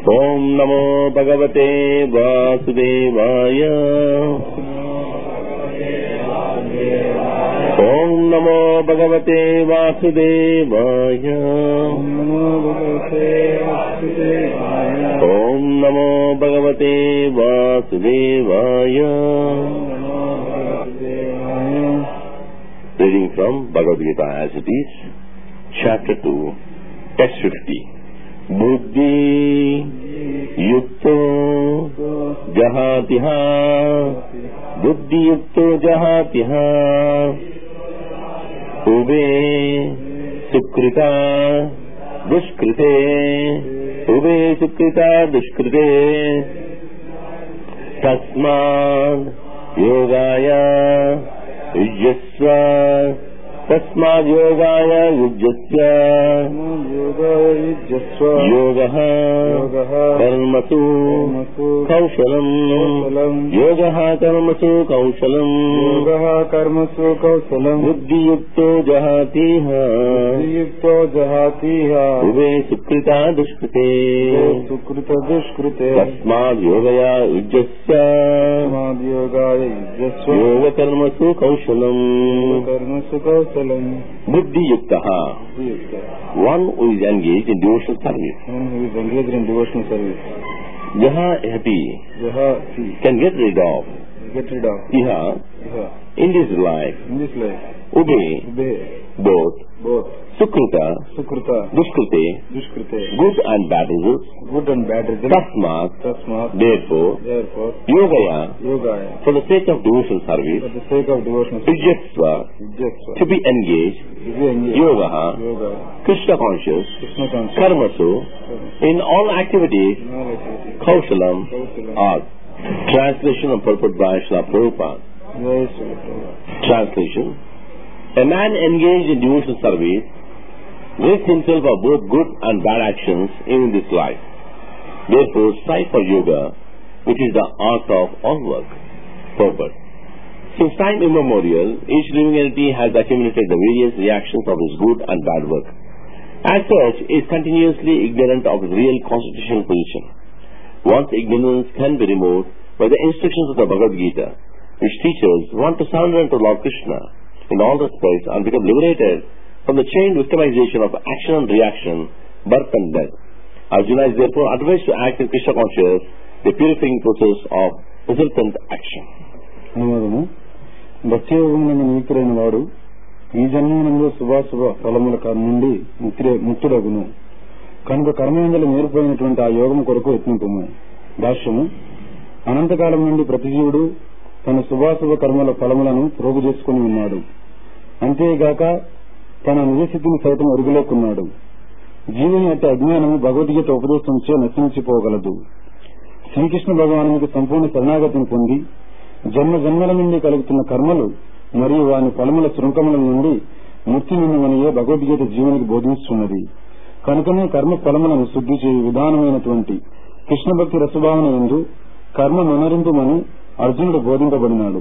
ఓం నమో భగవతే వాసుదేవాయ ఓం నమో భగవతే వాసుదేవాయ ఓం నమో భగవతే వాసుదేవాయ Reading from Bhagavad Gita as it is, chapter 2, text 50. बुद्धि युक्तो जहातिह बुद्धि युक्तो जहातिह उभे सुकृता दुष्कृते उभे सुकृता दुष्कृते तस्माद् योगाय युज्यस्व तस्माद् योगाय युज्यस्य योगः कर्मसु कौशलम् योगः कर्मसु कौशलम् योगः कर्मसु कौशलम् बुद्धियुक्तो जहातीह युक्तो जहातीह उभे सुकृता दुष्कृते सुकृत दुष्कृते तस्माद् योगया युज्यस्य समाधियोगाय युजस्व योगकर्मसु कौशलम् कर्मसु कौशलम् बुद्धियुक्तः one who is engaged in devotional service. One who is engaged in devotional service. Jaha happy Jaha he can get rid of get rid of iha Jaha. in this life. in this life. Obey Obey both both sukruta, Sukrita, dushkrute, Dushkrite, good and bad results. good and bad results. Tasmat, Tasmat, therefore, therefore, yogaya, Yogaya, for the sake of devotional service, for the sake of devotional service, Ijjasva, Yujjasva, to be engaged, to be engaged, yogaha, Yoga, Krishna conscious, Krishna conscious, karmasu, in all activities, all activities, Kaushalam, Kausalam. art. Translation and purport by Srila Prabhupada. Jai Shri Prabhupada. Translation A man engaged in devotional service rids himself of both good and bad actions in this life. Therefore, strive for yoga, which is the art of all work. Purport. Since time immemorial, each living entity has accumulated the various reactions of his good and bad work. As such, he is continuously ignorant of his real constitutional position. One's ignorance can be removed by the instructions of the Bhagavad Gita, which teaches one to surrender unto Lord Krishna in all respects and become liberated from the chained victimization of action and reaction, birth and death. Arjuna is therefore advised to act in Krishna conscious, the purifying process of resultant action. అనువాదము భక్తియోగములను నిమిత్తులైన వాడు ఈ జన్మనందు శుభాశుభ ఫలముల క- నుండి ముక్తి ముక్తుడగును కనుక కర్మేందులు నేర్పోయినటువంటి ఆ యోగము కొరకు యత్నింపము భాష్యము అనంతకాలం నుండి ప్రతి జీవుడు తన శుభాశుభ కర్మల ఫలములను ప్రోగు చేసుకుని ఉన్నాడు అంతేగాక తన నిజస్థితిని సైతం ఎరుగులేకున్నాడు జీవుని యొక్క అజ్ఞానము భగవద్గీత ఉపదేశంచే నశించిపోగలదు శ్రీకృష్ణ భగవానునికి సంపూర్ణ శరణాగతిని పొంది జన్మ జన్మల నుండి కలుగుతున్న కర్మలు మరియు వాని ఫలముల శృంఖముల నుండి ముక్తి నిన్నమనియే భగవద్గీత జీవునికి బోధిస్తున్నది కనుకనే కర్మ ఫలములను శుద్ధి చేయు విధానమైనటువంటి కృష్ణ భక్తి రసభావన ఎందు కర్మ మనరింపుమని అర్జునుడు బోధింపబడినాడు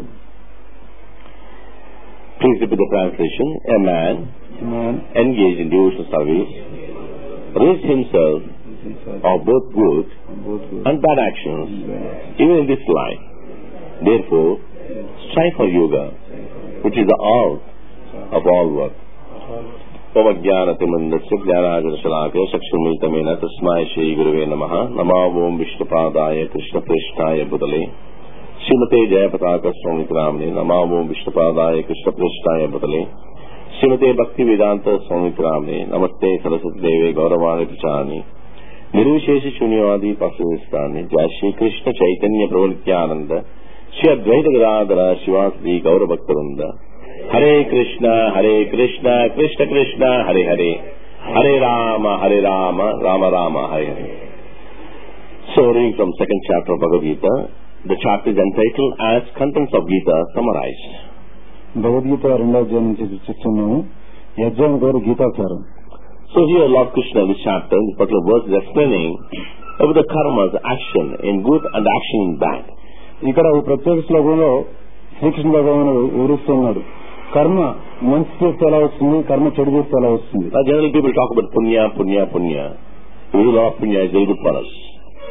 Please repeat the translation. A man engaged in devotional service rids himself of both good and bad actions, even in this life. Therefore, strive for yoga, which is the art of all work. ఓమజ్ఞానతిమందస్య జ్ఞానాగరశలాకే చక్షుర్మిలితమైన తస్మాయ Shri గురువే నమ నమా ఓం విష్ణుపాదాయ కృష్ణప్రేష్ఠాయ బుదలే శ్రీమతే జయపతాక స్వామి రామని నమా ఓం విష్ణుపాదాయ కృష్ణప్రేష్ఠాయ బుదలే శ్రీమతే భక్తి వేదాంత స్వామి రామని నమస్తే సరస్వతి దేవే గౌరవాణి ప్రచాని నిర్విశేష శూన్యవాది పశువిస్తాన్ని జయ శ్రీకృష్ణ చైతన్య ప్రవృత్యానంద శ్రీ అద్వైత Gadadhara శివాశ్రీ గౌరభక్తవృంద Hare Krishna Hare Krishna Krishna Krishna Hare Hare Hare Rama Hare Rama Rama Rama Hare Hare So reading from second chapter of Bhagavad Gita, the chapter is entitled as Contents of Gita Summarized. Bhagavad Gita రెండవ అధ్యాయం నుంచి చర్చిస్తున్నాము ఈ అధ్యాయం పేరు గీతాచారం So here Lord Krishna in this chapter, in this particular verse, is explaining about the karmas, action in good and action in bad. ఇక్కడ ఈ ప్రత్యేక శ్లోకంలో శ్రీకృష్ణ భగవానుడు వివరిస్తున్నాడు కర్మ మంచి చేస్తే ఎలా వస్తుంది కర్మ చెడు చేస్తే ఎలా వస్తుంది Now generally people talk about punya, punya, punya. We do a lot of punya, is very good for us.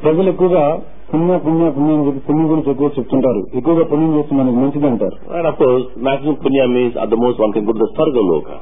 ప్రజలు ఎక్కువగా పుణ్య పుణ్య పుణ్యం అని చెప్పి పుణ్యం గురించి ఎక్కువ చెప్తుంటారు ఎక్కువగా పుణ్యం చేస్తే మనకి మంచిది అంటారు And of course, maximum punya means at the most one can go to the Sarga Loka.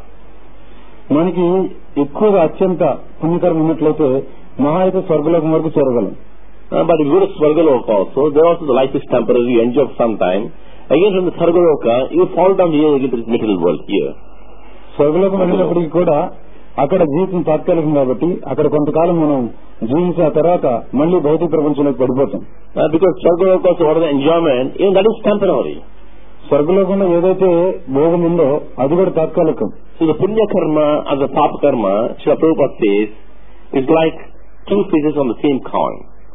మనకి ఎక్కువగా అత్యంత పుణ్యకరం ఉన్నట్లయితే మహా అయితే స్వర్గలోకం వరకు చేరగలం Uh, but if you go to Swarga Loka also, there also the life is temporary, you enjoy for some time. Again from the Sarga Loka, you fall down here again to this material world here. స్వర్గలోకం వెళ్ళినప్పటికీ కూడా అక్కడ జీవితం తాత్కాలికం కాబట్టి అక్కడ కొంతకాలం మనం జీవించిన తర్వాత మళ్ళీ భౌతిక ప్రపంచంలోకి పడిపోతాం Uh, because Swarga Loka also what is the enjoyment, even that is temporary. స్వర్గలోకంలో ఏదైతే భోగం ఉందో అది కూడా తాత్కాలికం So the punya karma and the papa karma, Srila Prabhupada says, is like two faces on the same coin.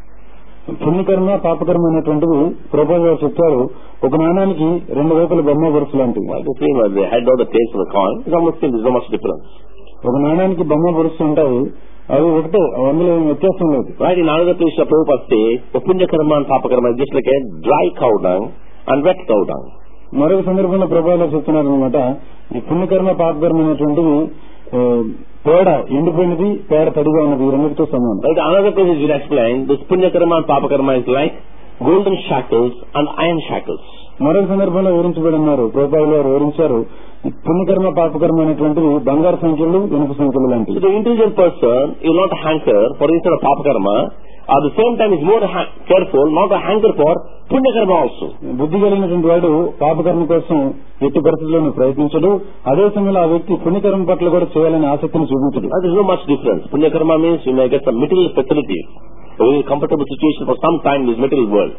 పుణ్యకర్మ పాపకర్మ అనేటువంటివి ప్రభుత్వ గారు చెప్తారు ఒక నాణానికి రెండు వైపుల బొమ్మ వరుస లాంటివి Like the same as the head or the tail of the coin, it's almost same, there's no much difference. ఒక నాణానికి బొమ్మ వరుస ఉంటాయి అవి ఒకటే అందులో ఏం వ్యత్యాసం లేదు Right, in another place, Srila Prabhupada says, the punya karma and papa karma is just like a dry cow dung and wet cow dung. మరొక సందర్భంలో ప్రభావాలు చెప్తున్నారు అనమాట ఈ పుణ్యకర్మ పాపకర్మ అనేటువంటివి ఆ, పేడ ఎండిపోయినది పేడ తడిగా ఉన్నది ఈ రెండింటితో సమానం Right, another place is will explain, this punya karma and papa karma is like golden shackles and iron shackles. మరొక సందర్భంలో వివరించబడి ఉన్నారు ప్రభుత్వాలు వారు వివరించారు ఈ పుణ్యకర్మ పాపకర్మ అనేటువంటివి బంగారు సంఖ్యలు ఇనుప సంఖ్యలు So లాంటివి the intelligent person will not hanker for instead of papa karma, at the same time is more ha- careful not to hanker for punya karma also. బుద్ధి కలిగినటువంటి వాడు పాపకర్మ కోసం ఎట్టి పరిస్థితుల్లోనూ ప్రయత్నించడు అదే సమయంలో ఆ వ్యక్తి పుణ్యకర్మ పట్ల కూడా చేయాలనే ఆసక్తిని చూపించడు Uh, There's no much difference. Punya karma means you may get some material facilities, a very comfortable situation for some time in this material world.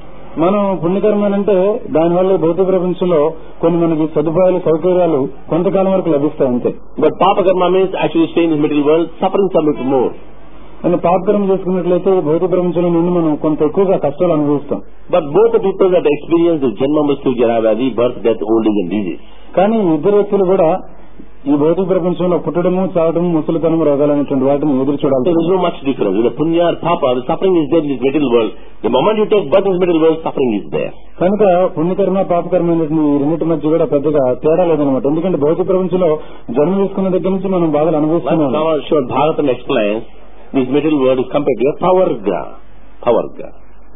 మనం పుణ్యకర్మ అని అంటే దానివల్ల భౌతిక ప్రపంచంలో కొన్ని మనకి సదుపాయాలు సౌకర్యాలు కొంతకాలం వరకు లభిస్తాయి అంతే But papa karma means actually stay in this material world, suffering some bit more. కానీ పాపకర్మ చేసుకున్నట్లయితే భౌతిక ప్రపంచంలో నుండి మనం కొంత ఎక్కువగా కష్టాలు అనుభవిస్తాం But both the people that experience the Janma Mrityu Jara Vyadhi, birth, death, old age and disease. కానీ ఈ ఇద్దరు వ్యక్తులు కూడా ఈ భౌతిక ప్రపంచంలో పుట్టడము చావడము ముసలితనం రోగాలు అనేటువంటి వాటిని ఎదురు So చూడాలి there's no much difference. With the punya or papa, the suffering is there in this material world. The moment you take birth in this material world, suffering is there. కనుక పుణ్యకర్మ పాపకర్మ అనేటువంటి ఈ రెండింటి మధ్య కూడా పెద్దగా తేడా లేదనమాట ఎందుకంటే భౌతిక ప్రపంచంలో జన్మ తీసుకున్న దగ్గర నుంచి మనం బాధలు Like అనుభవిస్తున్నాం now Srimad Bhagavatam explains, this material world is compared to a pavarga. Pavarga.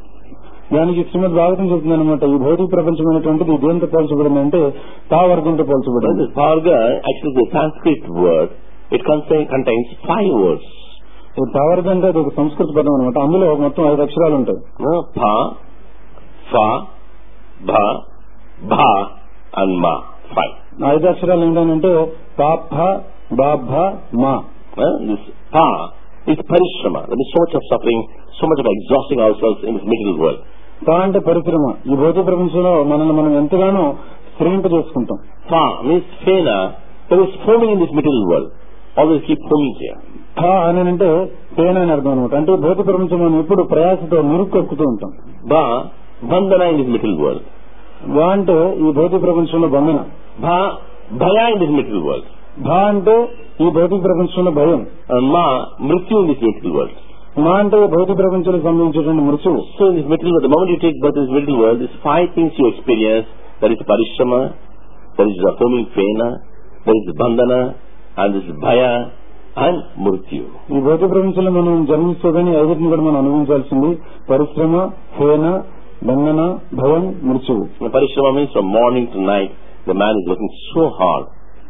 దానికి శ్రీమద్ భాగవతం చెప్తుంది అనమాట ఈ భౌతిక ప్రపంచం అనేటువంటిది దేంతో పోల్చబడింది అంటే తా వర్గంతో Well, పోల్చబడింది this pavarga actually is a Sanskrit word. It contain, contains five words. ఈ తా వర్గం అంటే అది ఒక సంస్కృత పదం అనమాట అందులో మొత్తం ఐదు అక్షరాలు ఉంటాయి No? Pa, Fa, Bha, Bha and Ma. Five. ఆ ఐదు అక్షరాలు ఏంటంటే పాప బాభ మా Well, this Pa is parishrama. There is so much of suffering, so much of exhausting ourselves in this material world. తా అంటే పరిశ్రమ ఈ భౌతిక ప్రపంచంలో మనల్ని మనం ఎంతగానో శ్రమింపజేసుకుంటాం Fa means Fena, there is foaming in this material world. Always keep foaming here. థా అని అంటే పేన అని అర్థం అనమాట అంటే భౌతిక ప్రపంచం మనం ఎప్పుడు ప్రయాసతో నిరుక్కొక్కుతూ ఉంటాం Ba, Bandhana in this material world. వా అంటే ఈ భౌతిక ప్రపంచంలో బంధన Bha, Bhaya in this material world. భా అంటే ఈ భౌతిక ప్రపంచంలో భయం And Ma, Mrityu in this material world. మా అంటే భౌతిక ప్రపంచానికి సంబంధించినటువంటి మృత్యువు So in this material world, the moment you take birth in this material world, there's five things you experience. There is Parishrama, there is the foaming Fena, there is Bandhana, and there is Bhaya, and Mrityu. ఈ భౌతిక ప్రపంచంలో మనం జన్మిస్తే కానీ ఐదుటిని కూడా మనం అనుభవించాల్సింది పరిశ్రమ హేన బంధన భయం మృత్యువు And Parishrama means from morning to night, the man is working so hard.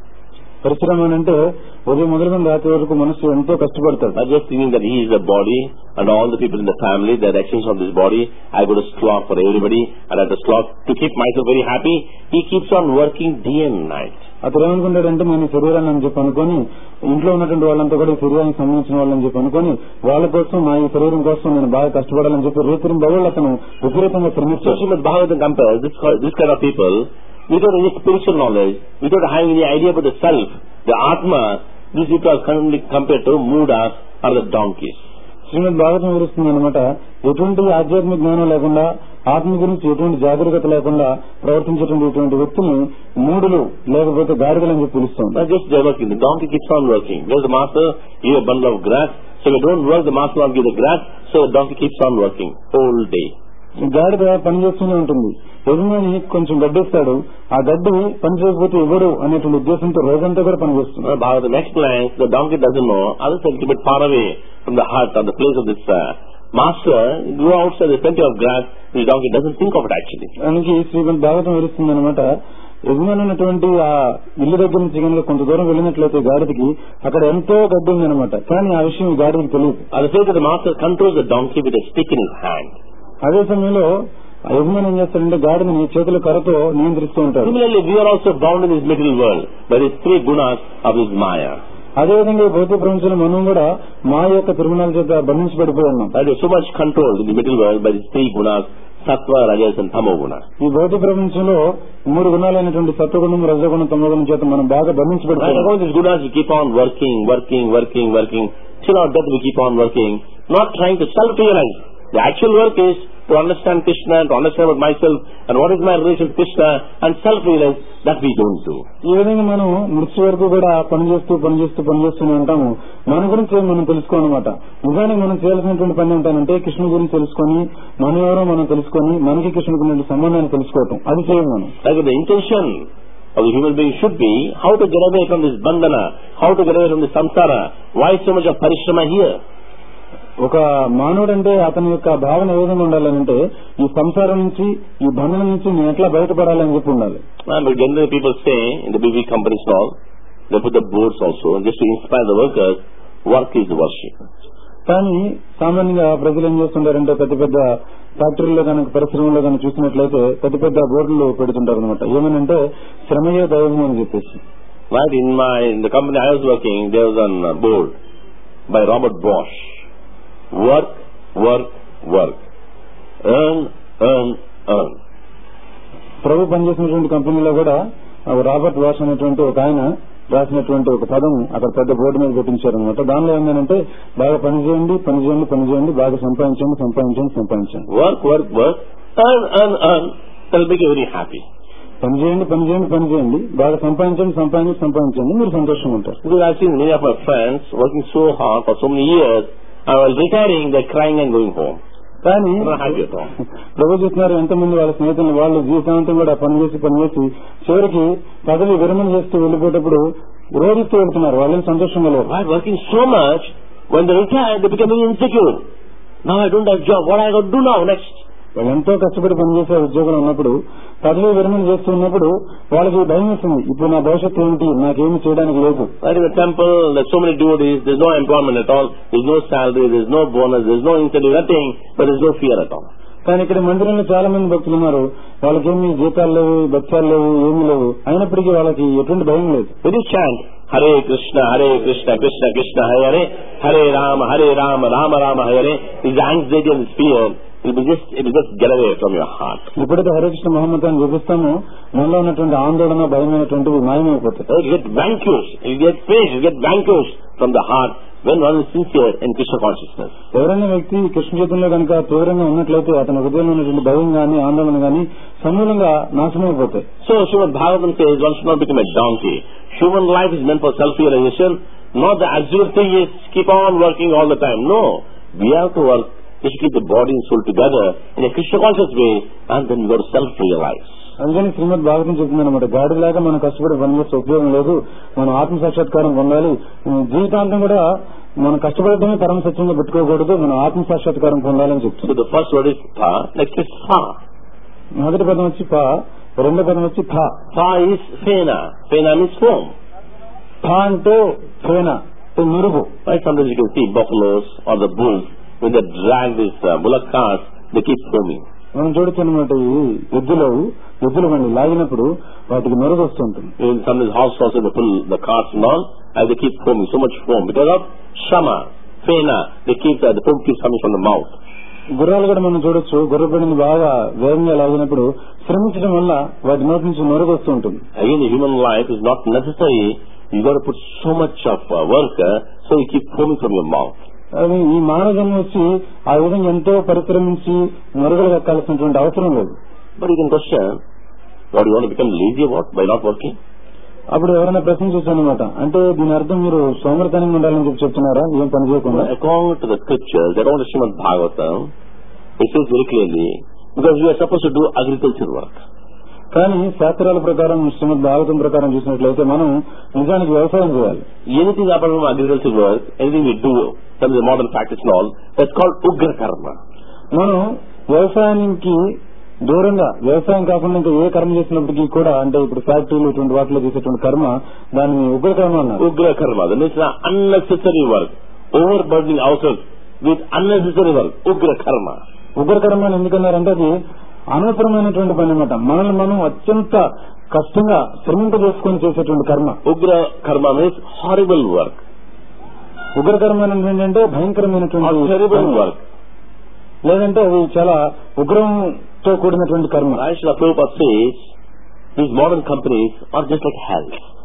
పరిశ్రమ అని అంటే ఉదయం మొదలుకొని రాత్రి వరకు మనసు ఎంతో కష్టపడతాడు Not just thinking that he is the body and all the people in the family, they're extensions of this body. I go to slog for everybody and at the slog to keep myself very happy. He keeps on working day and night. అతను ఏమనుకుంటాడంటే నేను ఈ శరీరాన్ని అని చెప్పి అనుకొని ఇంట్లో ఉన్నటువంటి వాళ్ళంతా కూడా ఈ శరీరానికి సంబంధించిన వాళ్ళని చెప్పి అనుకొని వాళ్ళ కోసం నా ఈ శరీరం కోసం నేను బాగా కష్టపడాలని చెప్పి రేపు బదులు అతను విపరీతంగా So శ్రమిస్తాడు Srimad Bhagavatam compares this, this kind of people without any spiritual knowledge, without having any idea about the self, the Atma, these people are currently compared to Mudas or the donkeys. శ్రీమద్ భాగవతం వివరిస్తుంది అనమాట ఎటువంటి ఆధ్యాత్మిక జ్ఞానం లేకుండా ఆత్మ గురించి ఎటువంటి జాగ్రత్త లేకుండా ప్రవర్తించేటువంటి ఇటువంటి వ్యక్తిని మూడులు లేకపోతే గాడిదలు అని చెప్పి పిలుస్తుంది Not just they're working, the donkey keeps on working. There's the master, give a bundle of grass. So if you don't work, the master will not give the grass. So the donkey keeps on working whole day. ఈ గాడిద పని చేస్తూనే ఉంటుంది యజమాని కొంచెం గడ్డిస్తాడు ఆ గడ్డి పని చేయకపోతే ఇవ్వడు అనేటువంటి ఉద్దేశంతో రోజంతా కూడా పనిచేస్తుంది Uh, Bhagavatam explains the donkey doesn't know, others are a little bit far away from the hut or the place of this uh, Master, go outside, there's plenty of grass. The donkey doesn't think of it actually. దానికి శ్రీమద్ భాగవతం వివరిస్తుంది అనమాట యజమాని ఉన్నటువంటి ఆ ఇల్లు దగ్గర నుంచి కనుక కొంత దూరం వెళ్ళినట్లయితే గాడిదకి అక్కడ ఎంతో గడ్డి ఉందన్నమాట కానీ ఆ విషయం ఈ గాడిదకి తెలియదు At the same time, the master controls the donkey with a stick in his hand. అదే సమయంలో ఆ యజమాని ఏం చేస్తాడంటే గాడిదని చేతుల కర్రతో నియంత్రిస్తూ ఉంటాడు Similarly, we are also bound in this material world by these three gunas of this Maya. అదేవిధంగా ఈ భౌతిక ప్రపంచంలో మనం కూడా మా యొక్క తిరుమల చేత బంధించబడిపోయి ఉన్నాం That is so much controlled in the material world by these three gunas, sattva, rajas and tamo guna. ఈ భౌతిక ప్రపంచంలో మూడు గుణాలైనటువంటి సత్వగుణం రజగుణం తమగుణం చేత మనం బాగా And బంధించబడిపోయాం all these gunas, we keep on working, working, working, working. Till our death, we keep on working, not trying to self-realize. The actual work is to understand Krishna, to understand about myself, and what is my relation to Krishna, and self-realize. That we don't do. ఈ విధంగా మనం మృత్యు వరకు కూడా పని చేస్తూ పని చేస్తూ పని చేస్తూనే ఉంటాము మన గురించి ఏం మనం తెలుసుకోనమాట నిజానికి మనం చేయాల్సినటువంటి పని ఏంటంటే కృష్ణుడి గురించి తెలుసుకొని మన ఎవరో మనం తెలుసుకొని మనకి కృష్ణుడికి ఉన్నటువంటి సంబంధాన్ని తెలుసుకోవటం అది చేయం మనం Like the intention of the human being should be how to get away from this bandhana, how to get away from this samsara. Why so much of parishrama here? ఒక మానవుడు అంటే అతని యొక్క భావన ఏ విధంగా ఉండాలంటే ఈ సంసారం నుంచి ఈ బంధం నుంచి నేను ఎట్లా బయటపడాలని చెప్పి ఉండాలి And but generally people say in the big big companies and all, they put the boards also just to inspire the workers, work is worship. కానీ సామాన్యంగా ప్రజలు ఏం చేస్తుంటారంటే పెద్ద పెద్ద ఫ్యాక్టరీలో కనుక పరిశ్రమలో కనుక చూసినట్లయితే పెద్ద పెద్ద బోర్డులు పెడుతుంటారు అనమాట ఏమనంటే శ్రమయే దైవము అని చెప్పేసి Right in my in the company I was working, there was a board by Robert Bosch. Work, work, work. Earn, earn, earn. ప్రభు పనిచేసినటువంటి కంపెనీలో కూడా ఆ రాబర్ట్ వాష్ అనేటువంటి ఒక ఆయన రాసినటువంటి ఒక పదం అక్కడ పెద్ద బోర్డు మీద పెట్టించారు అనమాట దానిలో ఏంటంటే బాగా పని చేయండి పని చేయండి పని చేయండి బాగా సంపాదించండి సంపాదించండి సంపాదించండి Work, work, work. Earn, earn, earn. That'll make you very happy. పని చేయండి పని చేయండి పని చేయండి బాగా సంపాదించండి సంపాదించి సంపాదించండి మీరు సంతోషంగా ఉంటారు Because I've seen many of my friends working so hard for so many years, and while retiring, they're crying and going home. కానీ They're not happy at all. ప్రభు చూస్తున్నారు ఎంతమంది వాళ్ళ స్నేహితులు వాళ్ళు జీవితాంతం కూడా పని చేసి పని చేసి చివరికి పదవి విరమణ చేస్తూ వెళ్ళిపోయేటప్పుడు రోధిస్తూ వెళ్తున్నారు వాళ్ళని సంతోషంగా లేరు Why working so much, when they retire, they're becoming insecure. Now I don't have job. What I got to do now next? వాళ్ళు ఎంతో కష్టపడి పనిచేసే ఉద్యోగంలో ఉన్నప్పుడు పదవి విరమణ చేస్తూ ఉన్నప్పుడు వాళ్ళకి భయం వేస్తుంది ఇప్పుడు నా భవిష్యత్తు ఏమిటి నాకేమి చేయడానికి లేదు Right in the temple, there's so many devotees, there's no employment at all, there's no salary, there's no bonus, there's no incentive, nothing, but there's no fear at all. కానీ ఇక్కడ మందిరంలో చాలా మంది భక్తులు ఉన్నారు వాళ్ళకేమి జీతాలు లేవు భక్త్యాలు లేవు ఏమీ లేవు అయినప్పటికీ వాళ్ళకి ఎటువంటి భయం లేదు When you chant, Hare Krishna, Hare Krishna, Krishna Krishna, Hare Hare, Hare Rama, Hare Rama, Rama Rama, Hare Hare, this anxiety and this fear, it will just, it will just get away from your heart. ఎప్పుడైతే హరికృష్ణ మహమ్మద్ అని చూపిస్తామో మనలో ఉన్నటువంటి ఆందోళన భయమైనటువంటివి మాయమైపోతాయి You get vanquished, you get faced, you get vanquished from the heart when one is sincere in Krishna consciousness. ఎవరైనా వ్యక్తి కృష్ణ చైతన్యంలో కనుక తీవ్రంగా ఉన్నట్లయితే అతని హృదయంలో ఉన్నటువంటి భయం గాని ఆందోళన గాని సమూలంగా నాశనమైపోతాయి So Srimad Bhagavatam says one should not become a donkey. Human life is meant for self-realization. Not the absolute thing is keep on working all the time. No. We have to work just keep the body and soul together in a Krishna conscious way and then we got to self-realize. అందుకని శ్రీమద్ భాగవతం చెప్తుంది అనమాట గాడిలాగా మనం కష్టపడి పని చేస్తే ఉపయోగం లేదు మనం ఆత్మ సాక్షాత్కారం పొందాలి ఉమ్, జీవితాంతం కూడా మనం కష్టపడటమే పరమ సత్యంగా పెట్టుకోకూడదు మనం ఆత్మ సాక్షాత్కారం పొందాలని చెప్తుంది So the first word is pa, next is fa. మొదటి పదం వచ్చి పా రెండో పదం వచ్చి ఫా Fa is fena. Fena means foam. ఫా అంటే ఫేన అంటే మెరుగు Right? Sometimes you can see buffaloes or the bulls when they drag these uh, bullock carts, they keep foaming. మనం చూడొచ్చు అనమాట ఈ ఎద్దులు ఎద్దులు బండి లాగినప్పుడు వాటికి మెరుగు వస్తుంటుంది In some of these house also they pull the carts and all, and they keep foaming, so much foam. Because of shama, fena, they keep the, the foam keeps coming from the mouth. గుర్రాలు కూడా మనం చూడొచ్చు గుర్ర బండిని బాగా వేగంగా లాగినప్పుడు శ్రమించడం వల్ల వాటి నోటి నుంచి మెరుగు వస్తూ ఉంటుంది Again, the human life is not necessary. You got to put so much of uh, work, uh, so you keep foaming from your mouth. అది ఈ మానవ జన్మ వచ్చి ఆ విధంగా ఎంతో పరిశ్రమించి మెరుగులు ఎక్కాల్సినటువంటి అవసరం లేదు But you can question, what you want to become lazy about by not working? అప్పుడు ఎవరైనా ప్రశ్నించవచ్చు అనమాట అంటే దీని అర్థం మీరు సోమరితనంగా ఉండాలని చెప్పి చెప్తున్నారా ఏం పని చేయకుండా According to the scriptures, according to Srimad Bhagavatam, it says very clearly, because we are supposed to do agriculture work. కానీ శాస్త్రాల ప్రకారం శ్రీమద్ భాగవతం ప్రకారం చూసినట్లయితే మనం నిజానికి వ్యవసాయం చేయాలి Anything apart from agricultural work, anything we do, some of the modern practice and all, that's called ugra karma. మనం వ్యవసాయానికి దూరంగా వ్యవసాయం కాకుండా ఇంకా ఏ కర్మ చేసినప్పటికీ కూడా అంటే ఇప్పుడు ఫ్యాక్టరీలు ఇటువంటి వాటిలో చేసేటువంటి కర్మ దాన్ని ఉగ్ర కర్మ అన్నారు Ugra karma, that means uh, unnecessary work, overburdening ourselves with unnecessary work, ugra karma. ఉగ్ర కర్మ అని ఎందుకన్నారంటే అది అనవసరమైనటువంటి పని అనమాట మనల్ని మనం అత్యంత కష్టంగా శ్రమింప చేసుకొని చేసేటువంటి కర్మ Ugra karma means horrible work, ఉగ్ర కర్మ అనేది ఏంటంటే భయంకరమైనటువంటి or terrible కర్మ. work. లేదంటే అది చాలా ఉగ్రంతో కూడినటువంటి కర్మ Raishna Prabhupada says, these modern companies are just like hell.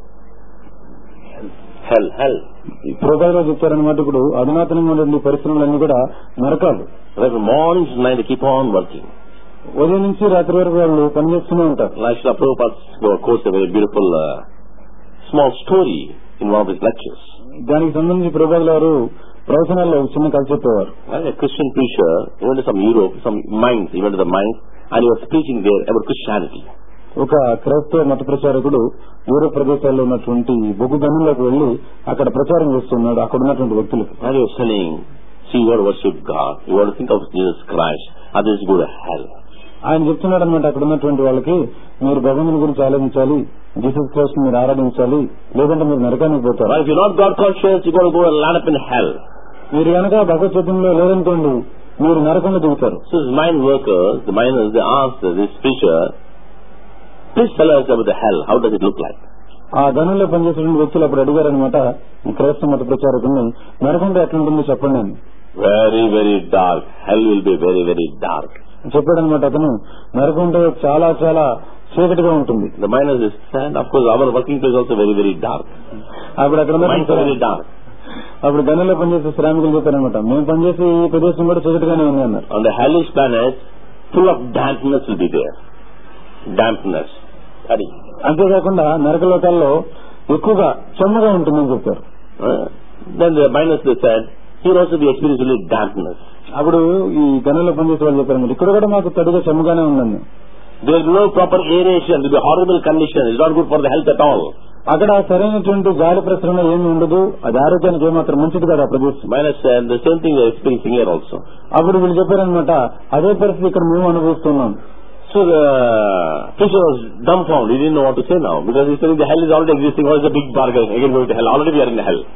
Hell, hell. Programme చెప్తారనమాట ఇప్పుడు అధునాతనంగా ఉన్నటువంటి పరిశ్రమలన్నీ కూడా నరకాలు Right from morning to night they keep on working. ఉదయం నుంచి రాత్రి వరకు వాళ్ళు పనిచేస్తూనే ఉంటారు Raishna Prabhupada quotes a very beautiful uh, small story in one of his lectures. దానికి సంబంధించి ప్రభుత్వ గారు ప్రవచనాల్లో ఒక చిన్న కథ చెప్పేవారు Right? A Christian preacher, he went to some Europe, some mines, he went to the mines, and he was preaching there about Christianity. ఒక క్రైస్తవ మత ప్రచారకుడు యూరోప్ ప్రదేశాల్లో ఉన్నటువంటి బొగ్గు గనుల్లోకి వెళ్లి అక్కడ ప్రచారం చేస్తున్నాడు అక్కడ ఉన్నటువంటి వ్యక్తులకు And he was telling, see, you want to worship God, you want to think of Jesus Christ, others go to hell. ఆయన చెప్తున్నాడు అనమాట అక్కడ ఉన్నటువంటి వాళ్ళకి మీరు భగవంతుని గురించి ఆలోచించాలి జీసస్ క్రైస్ట్ మీరు ఆరాధించాలి లేదంటే మీరు నరకానికి పోతారు Right? If you're not God conscious, you're going to go and land up in hell. మీరు కనుక భగవద్గీతంలో లేదనుకోండి మీరు నరకంలో దిగుతారు So his mine workers, the miners, they asked this preacher, please tell us about the hell. How does it look like? ఆ గనుల్లో పనిచేసిన వ్యక్తులు అప్పుడు అడిగారనమాట ఈ క్రైస్తవ మత ప్రచారకుని నరకంలో ఎట్లుంటుందో చెప్పండి అని Very, very dark. Hell will be very, very dark. చెప్పాడనమాట అతను నరకంలో చాలా చాలా చీకటిగా ఉంటుంది The miners said, of course, our working place is also very, very dark. అప్పుడు అక్కడ Mines are ఉన్నటువంటి very dark. అప్పుడు గనుల్లో పనిచేసే శ్రామికులు చెప్పారనమాట మేము పనిచేసే ఈ ప్రదేశం కూడా చీకటిగానే ఉంది అన్నారు On the hellish planet, full of dampness will be there. Dampness. Hurry. అంతేకాకుండా నరకలోకాల్లో ఎక్కువగా చెమ్మగా ఉంటుందని చెప్పారు Uh, then the miners they said, here also we experience only dampness. అప్పుడు ఈ గనుల్లో పనిచేసే వాళ్ళు చెప్పారు ఇక్కడ కూడా మాకు తడిగా చెమ్మగానే ఉందండి There is no proper aeration. It will be horrible condition. It's not good for the health at all. అక్కడ సరైనటువంటి గాలి ప్రసరణ ఏమి ఉండదు అది ఆరోగ్యానికి ఏమాత్రం మంచిది కాదు ఆ ప్రదేశం Miners said the same thing we are experiencing here also. అప్పుడు వీళ్ళు చెప్పారనమాట అదే పరిస్థితి ఇక్కడ మేము అనుభవిస్తున్నాం So the preacher was dumbfounded. He didn't know what to say now because he's saying the hell is already existing. What is the big bargain? Again going to hell. Already we are in hell.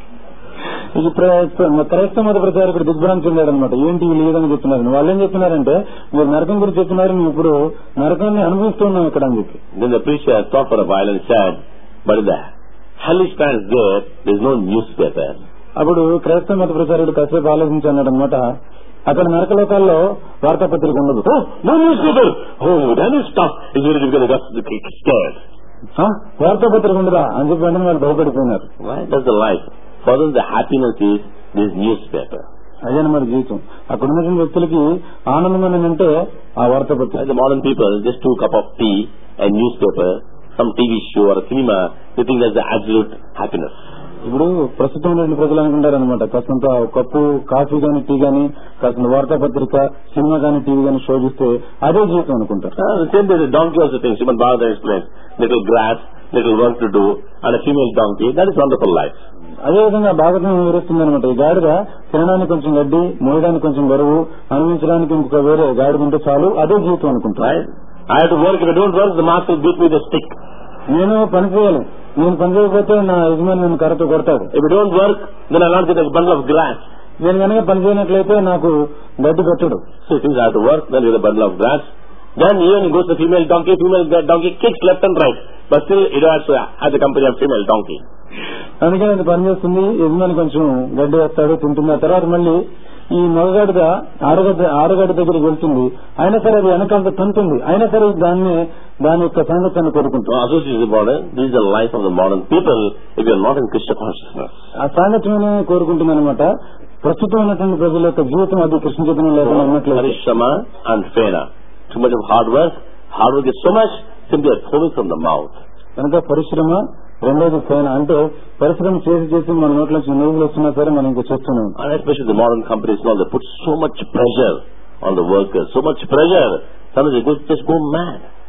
ఈ ప్ర- క్రైస్తవ మత ప్రచారకుడు దిగ్భ్రాంతి చెందాడు అనమాట ఏంటి వీళ్ళు ఈ విధంగా చెప్తున్నారు వాళ్ళు ఏం చెప్తున్నారంటే మీరు నరకం గురించి చెప్తున్నారు మేము ఇప్పుడు నరకాన్ని అనుభవిస్తున్నాం ఇక్కడ అని చెప్పి Then the preacher thought for a while and said, but in the hellish planet there, there is no newspaper. అప్పుడు క్రైస్తవ మత ప్రచారకుడు కాసేపు ఆలోచించాడు అనమాట అక్కడ నరకలోకాల్లో వార్తాపత్రిక ఉండదు Oh, no newspaper! Oh, that is tough. It's very difficult. They got the scared. "ఆ, వార్తాపత్రిక ఉండదా అని చెప్పి వెంటనే వాళ్ళు భయపడిపోయినారు Why? That's the life. For them the happiness is this newspaper. అదేనమాట జీవితం అక్కడ ఉన్నటువంటి వ్యక్తులకి ఆనందం అని అంటే ఆ వార్తాపత్రిక Like the modern people, just two cup of tea, a newspaper, some TV show or a cinema, they think that's the absolute happiness. ఇప్పుడు ప్రస్తుతం ఉన్న ప్రజలు అనుకుంటారనమాట కాస్తంత ఒక కప్పు కాఫీ గాని టీ గాని కాస్త వార్తాపత్రిక సినిమా గాని టీవీ గాని షో చూస్తే అదే జీవితం అనుకుంటారు Uh, the same way the donkey also thinks, Srimad Bhagavatam explains, little grass, little work to do, and a female donkey, that is wonderful life. అదే విధంగా భాగవతం వివరిస్తుంది అనమాట ఈ గాడిద తినడానికి కొంచెం గడ్డి మోయడానికి కొంచెం బరువు అనుభవించడానికి ఇంకొక వేరే గాడిద ఉంటే చాలు అదే జీవితం అనుకుంటారు Right? I have to work. If I don't work, the master will beat me with a stick. నేను పని చేయాలి నేను పని చేయకపోతే నా యజమాని నన్ను కర్రతో కొడతాడు If I don't work, then I'll not get a bundle of grass. నేను కనుక పని చేయనట్లయితే నాకు గడ్డి పెట్టడు So he thinks I have to work, then get a bundle of grass. Then even he goes to female donkey, female donkey kicks left and right. But still, it has to have the company of female donkey. అందుకని అది పని చేస్తుంది యజమాని కొంచెం గడ్డి వేస్తాడు తింటుంది ఆ తర్వాత మళ్ళీ ఈ మగగాడిద ఆరుగడ్డ ఆరుగడ్డ దగ్గరికి వెళ్తుంది అయినా సరే అది వెనకాల తంతుంది అయినా సరే దాన్ని దాని యొక్క సంగతిని So కోరుకుంటుంది association is important. This is the life of the modern people if you are not in Krishna consciousness. ఆ సాంగత్యమే కోరుకుంటుంది అనమాట ప్రస్తుతం ఉన్నటువంటి ప్రజల యొక్క జీవితం అది కృష్ణ చైతన్యం లేకుండా ఉన్నట్లయితే Harishrama and Fena. Too much of hard work. Hard work is so much, simply are foaming from the mouth. కనుక పరిశ్రమ రెండోది సేన అంటే పరిశ్రమ చేసి చేసి మన నోట్ల నుంచి నూగులు వస్తున్నా సరే మనం ఇంకా చేస్తున్నాం And especially the modern companies now, they put so much pressure on the workers, so much pressure. Sometimes they go, just go mad.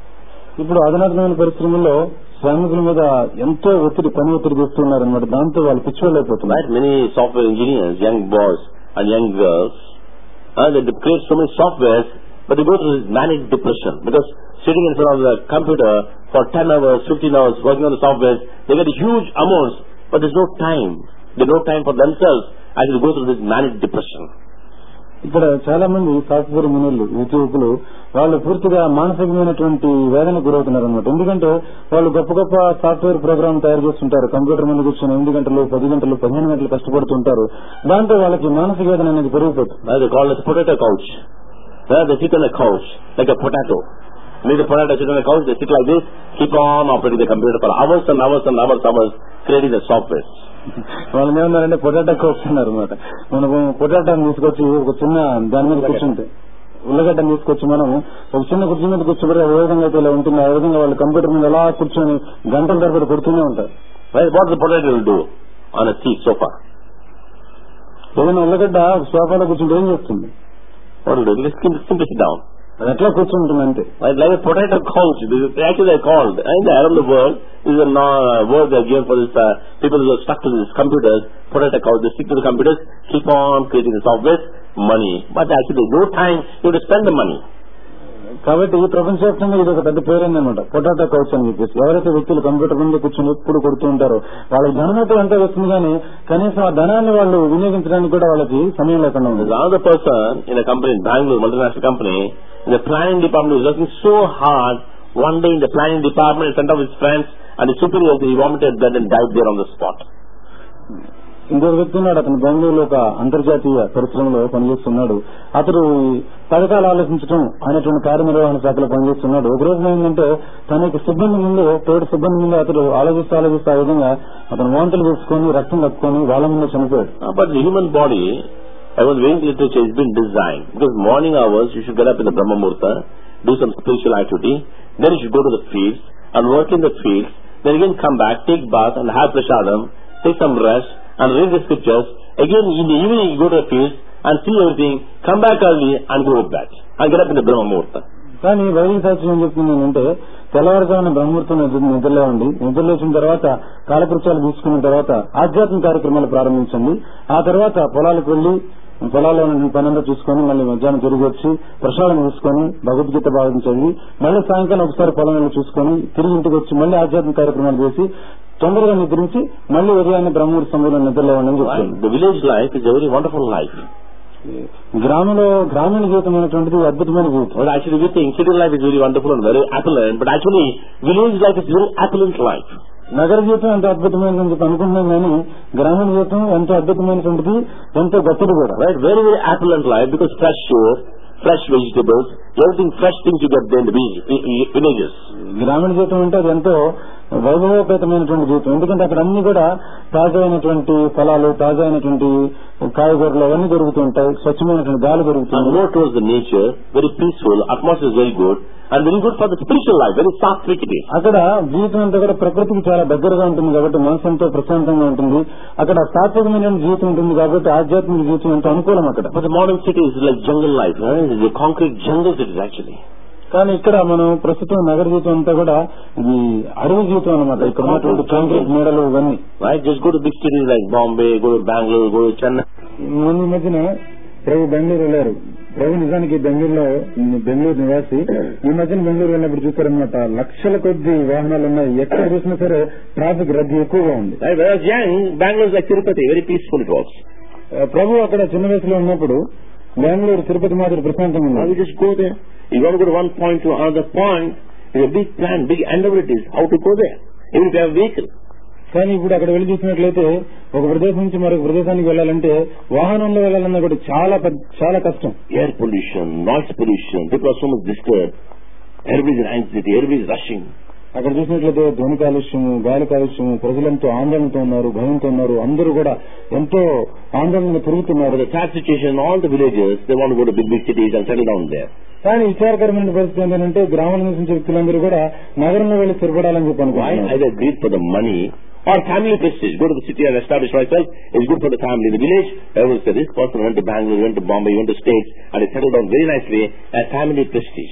ఇప్పుడు అధునాతనమైన పరిశ్రమల్లో శ్రామికుల మీద ఎంతో ఒత్తిడి పని ఒత్తిడి చేస్తున్నారు అనమాట దాంతో వాళ్ళు పిచ్చివాళ్ళైపోతున్నారు Right? Many software engineers, young boys and young girls, uh, they create so many softwares, but they go through this manic depression because sitting in front of the computer for 10 hours, 15 hours, working on the software, they get huge amounts, but there's no time. There's no time for themselves as they go through this manic depression. ఇక్కడ చాలా మంది software ఇంజనీర్లు యువకులు వాళ్ళు పూర్తిగా మానసికమైనటువంటి వేదన గురవుతున్నారు అనమాట ఎందుకంటే వాళ్ళు గొప్ప గొప్ప సాఫ్ట్వేర్ ప్రోగ్రామ్ తయారు చేస్తుంటారు కంప్యూటర్ మీద కూర్చొని ఎనిమిది గంటలు పది గంటలు పదిహేను గంటలు కష్టపడుతుంటారు దాంతో వాళ్ళకి మానసిక వేదన అనేది పెరిగిపోతుంది Now they call it potato couch. Now they sit on a couch like a potato. Leave the potato sit on a couch, they sit like this, keep on operating the computer for hours and hours and hours, hours, creating the software. వాళ్ళు ఏమన్నారంటే potato కోస్తున్నారు అనమాట మనము పొటాటోని తీసుకొచ్చి ఒక చిన్న దాని మీద కూర్చుంటే ఉల్లగడ్డను తీసుకొచ్చి మనం ఒక చిన్న కుర్చీ మీద కూర్చోబెట్టి ఏ విధంగా అయితే ఇలా ఉంటుంది ఆ విధంగా వాళ్ళు కంప్యూటర్ మీద అలా కూర్చొని గంటల తరబడి కొడుతూనే ఉంటారు Right? What the potato will do on a seat sofa? ఏదైనా ఉల్లగడ్డ ఒక సోఫాలో కూర్చుంటే ఏం చేస్తుంది What will do? Let's simply, simply sit down. అది ఎట్లా కూర్చుంటుంది అంతే Right? Like a potato couch. This is actually they're called. And around the world, this is a no, uh, word they're given for this, uh, people who are stuck to these computers, potato couch. They stick to the computers, keep on creating the software, money. But actually, no time, you have to spend the money. కాబట్టి ఈ ప్రపంచవ్యాప్తంగా ఇది ఒక పెద్ద పేరైందనమాట potato couch అని చెప్పేసి ఎవరైతే వ్యక్తులు కంప్యూటర్ ముందు కూర్చొని ఎప్పుడు కొడుతూ ఉంటారో వాళ్ళకి ధనం అయితే ఎంతో వస్తుంది కానీ కనీసం ఆ ధనాన్ని వాళ్ళు వినియోగించడానికి కూడా వాళ్ళకి సమయం లేకుండా ఉంది There's another person in a company in Bangalore, multinational company, in the planning department who was working so hard. One day in the planning department, in front of his friends and his superiors, he vomited blood and died there on the spot. ఇంకొక వ్యక్తి ఉన్నాడు అతను బెంగళూరులో ఒక అంతర్జాతీయ పరిశ్రమలో పనిచేస్తున్నాడు అతడు ఈ పథకాలు ఆలోచించడం అనేటువంటి కార్యనిర్వహణ శాఖలో పనిచేస్తున్నాడు ఒక రోజు ఏంటంటే తన యొక్క సిబ్బంది ముందు తోటి సిబ్బంది ముందు అతడు ఆలోచిస్తూ ఆలోచిస్తూ ఆ విధంగా అతను వాంతులు తీసుకొని రక్తం కక్కుకొని వాళ్ళ ముందు చనిపోయాడు Uh, but the human body, our Vedic literature has been designed because morning hours you should get up in the Brahma Murta, do some spiritual activity, then you should go to the fields and work in the fields, then again come back, take bath and have prasadam, take some rest and read the scriptures. Again in the evening you go to the fields and see everything, come back early and go to bed and get up in the Brahma Murta. కానీ వైదిక శాస్త్రం ఏం చెప్తుంది అంటే తెల్లవారుజామున బ్రహ్మూర్తం నిద్రలేవండి నిద్రలేచిన తర్వాత కాలకృత్యాలు తీసుకున్న తర్వాత ఆధ్యాత్మిక కార్యక్రమాలు ప్రారంభించండి ఆ తర్వాత పొలాలకు వెళ్లి పొలాల్లో ఉన్న పనంతా చూసుకొని మళ్ళీ మధ్యాహ్నం తిరిగి వచ్చి ప్రసాదం తీసుకొని భగవద్గీత భాగం చదివి మళ్ళీ సాయంకాలం ఒకసారి పొలం వెళ్ళి చూసుకొని తిరిగి ఇంటికి వచ్చి మళ్ళీ ఆధ్యాత్మిక కార్యక్రమాలు చేసి తొందరగా నిద్రించి మళ్ళీ ఉదయాన్నే బ్రహ్మూర్తి సమయంలో నిద్రలేవండి అని Right? చెప్తుంది The village life is a very wonderful life. గ్రామంలో గ్రామీణ జీవితం అనేటువంటిది అద్భుతమైన జీవితం But actually we think city life is very wonderful and very opulent, but actually village life is very opulent life. నగర జీవితం ఎంతో అద్భుతమైనదని చెప్పి అనుకుంటున్నాం కానీ గ్రామీణ జీవితం ఎంతో అద్భుతమైనటువంటిది ఎంతో గొప్పది కూడా Right? Very, very opulent life because fresh air, fresh vegetables, everything fresh things you get there in the vi- i- i- villages. గ్రామీణ జీవితం అంటే అది ఎంతో వైభవోపేతమైనటువంటి జీవితం ఎందుకంటే అక్కడ అన్ని కూడా తాజా అయినటువంటి ఫలాలు తాజా అయినటువంటి కాయగూరలు అవన్నీ దొరుకుతూ ఉంటాయి స్వచ్ఛమైనటువంటి గాలి And దొరుకుతుంది more towards the nature, very peaceful, atmosphere is very good, and very good for the spiritual life, very sattvic it is. అక్కడ జీవితం అంతా కూడా ప్రకృతికి చాలా దగ్గరగా ఉంటుంది కాబట్టి మనసు ఎంతో ప్రశాంతంగా ఉంటుంది అక్కడ సాత్వికమైన జీవితం ఉంటుంది కాబట్టి ఆధ్యాత్మిక జీవితం ఎంతో అనుకూలం అక్కడ But the modern city is like jungle life, right? It's a concrete jungle it is actually. కానీ ఇక్కడ మనం ప్రస్తుతం నగర జీవితం అంతా కూడా ఇది అడవి జీవితం అనమాట ఇక్కడ ఉన్నటువంటి కాంక్రీట్ మేడలు ఇవన్నీ Right? Just go to big cities like Bombay, go to Bangalore, go to Chennai. మొన్న ఈ మధ్యన ప్రభు బెంగళూరు వెళ్ళారు ప్రభు నిజానికి బెంగళూరులో బెంగళూరు నివాసి ఈ మధ్యన బెంగళూరు వెళ్ళినప్పుడు చూసారనమాట లక్షల కొద్ది వాహనాలు ఉన్నాయి ఎక్కడ చూసినా సరే ట్రాఫిక్ రద్దీ ఎక్కువగా ఉంది Right? Whereas young, Bangalore is like Tirupati, very peaceful it was. ఆ, ప్రభు అక్కడ చిన్న వయసులో ఉన్నప్పుడు బెంగళూరు తిరుపతి మాదిరి ప్రశాంతంగా Now ఉంది you just go there. You want to go to one point to another point. It's a big plan, big endeavor it is, how to go there. Even if you have a vehicle. కానీ ఇప్పుడు అక్కడ వెళ్ళి చూసినట్లయితే ఒక ప్రదేశం నుంచి మరొక ప్రదేశానికి వెళ్ళాలంటే వాహనంలో వెళ్ళాలన్నా కూడా చాలా పెద్ద- చాలా కష్టం Air pollution, noise pollution, people are so much disturbed. Everybody is in anxiety, everybody is rushing. అక్కడ చూసినట్లయితే ధ్వని కాలుష్యము గాలి కాలుష్యము ప్రజలెంతో ఆందోళనతో ఉన్నారు భయంతో ఉన్నారు అందరూ కూడా ఎంతో ఆందోళనగా తిరుగుతున్నారు For the sad situation in all the villages, they want to go to big, big cities and settle down there. కానీ విచారకరమైన పరిస్థితి ఏంటంటే గ్రామాల నుంచి వ్యక్తులందరూ కూడా నగరంలో వెళ్లి స్థిరపడాలని చెప్పి Why? అనుకుంటున్నారు Either greed for the money or family prestige. Go to the city and establish myself. It's good for the family. In the village, everyone said, this person went to Bangalore, went to Bombay, went to States, and he settled down very nicely as family prestige.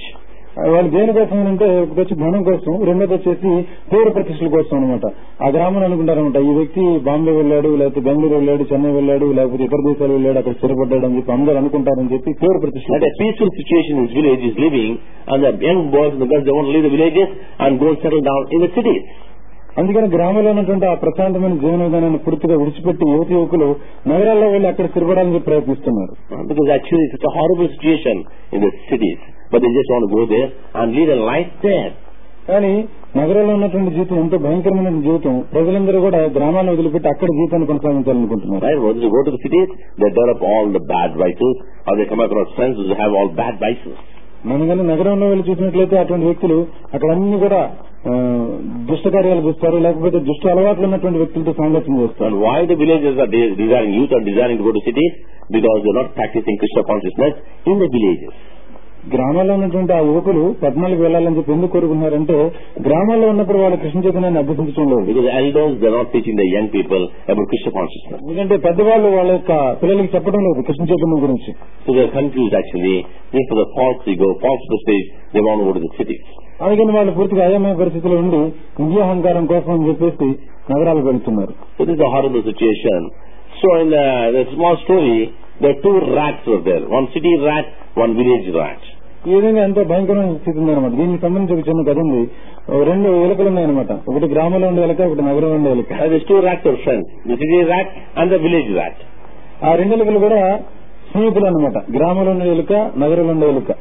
వాళ్ళు దేనికోసం అంటే ఒకటి వచ్చి ధనం కోసం రెండోది వచ్చేసి పేరు ప్రతిష్టల కోసం అనమాట ఆ గ్రామంలో అనుకుంటారనమాట ఈ వ్యక్తి బాంబే వెళ్ళాడు లేకపోతే బెంగళూరు వెళ్ళాడు చెన్నై వెళ్ళాడు లేకపోతే ఇతర దేశాలు వెళ్ళాడు అక్కడ స్థిరపడ్డాడు అని చెప్పి అందరూ అనుకుంటారని చెప్పి పేరు ప్రతిష్టలు That a peaceful situation in his village is living, and the young boys and the girls, they want to leave the villages and go and settle down in the cities. అందుకని గ్రామంలో ఉన్నటువంటి ఆ ప్రశాంతమైన జీవన విధానాన్ని పూర్తిగా విడిచిపెట్టి యువతి యువకులు నగరాల్లో వెళ్లి అక్కడ స్థిరపడాలని చెప్పి ప్రయత్నిస్తున్నారు Uh, Because actually it's such a horrible situation in the cities, but they just want to go there and lead a life there. కానీ నగరంలో ఉన్నటువంటి జీవితం ఎంతో భయంకరమైన జీవితం ప్రజలందరూ కూడా గ్రామాలను వదిలిపెట్టి అక్కడ జీవితాన్ని కొనసాగించాలనుకుంటున్నారు Right? Once they go to the cities, they develop all the bad vices, or they come across friends who have all bad vices. మనం కానీ నగరంలో వెళ్ళి చూసినట్లయితే అటువంటి వ్యక్తులు అక్కడ అన్ని కూడా ఆ, దుష్ట కార్యాలు చూస్తారు లేకపోతే దుష్ట అలవాట్లు ఉన్నటువంటి వ్యక్తులతో సాంగత్యం చేస్తారు And why the villages are de- desiring, youth are desiring to go to cities? Because they're not practicing Krishna consciousness in the villages. గ్రామాల్లో ఉన్నటువంటి ఆ యువకులు పద్నాలుగు వెళ్ళాలని చెప్పి ఎందుకు కోరుకున్నారంటే గ్రామాల్లో ఉన్నప్పుడు వాళ్ళ కృష్ణ చైతన్యాన్ని అభ్యసించడం లేదు Because the elders, they're not teaching the young people about Krishna consciousness. ఎందుకంటే పెద్దవాళ్ళు వాళ్ళ యొక్క పిల్లలకి చెప్పడం లేదు కృష్ణ చైతన్యం గురించి So they're confused actually. Just for the false ego, false prestige, they want to go to the cities. అందుకని వాళ్ళు పూర్తిగా అయోమయ పరిస్థితిలో ఉండి విద్యాహంకారం కోసం అని చెప్పేసి నగరాలకు వెళ్తున్నారు So this is a horrible situation. So in the, the small story, there are two rats were there. One city rat, one village rat. ఈ విధంగా ఎంతో భయంకరమైన స్థితి ఉందన్నమాట దీనికి సంబంధించి ఒక చిన్న కథ ఉంది ఓ రెండు ఎలుకలు ఉన్నాయన్నమాట ఒకటి గ్రామంలో ఉండే ఎలుక ఒకటి నగరంలో ఉండే ఎలుక And these two rats are friends. The city rat and the village rat. ఆ రెండు ఎలుకలు కూడా స్నేహితులు అనమాట గ్రామంలో ఉండే ఎలుక నగరంలో ఉండే ఎలుక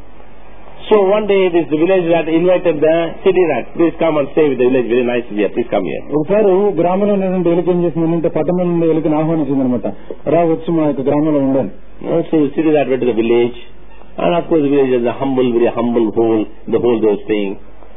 So one day this village rat invited the city rat. Please come and stay with the village. Very nice here. Please come here. ఒకసారి గ్రామంలో ఉన్నటువంటి ఎలుక ఏం చేసిందంటే పట్టణంలో ఉండే ఎలుకని ఆహ్వానించింది అనమాట రా వచ్చి మా యొక్క గ్రామంలో ఉండాలి Uh, So the city rat went to the village. And of course the village is a humble, very humble hole. The hole they were staying.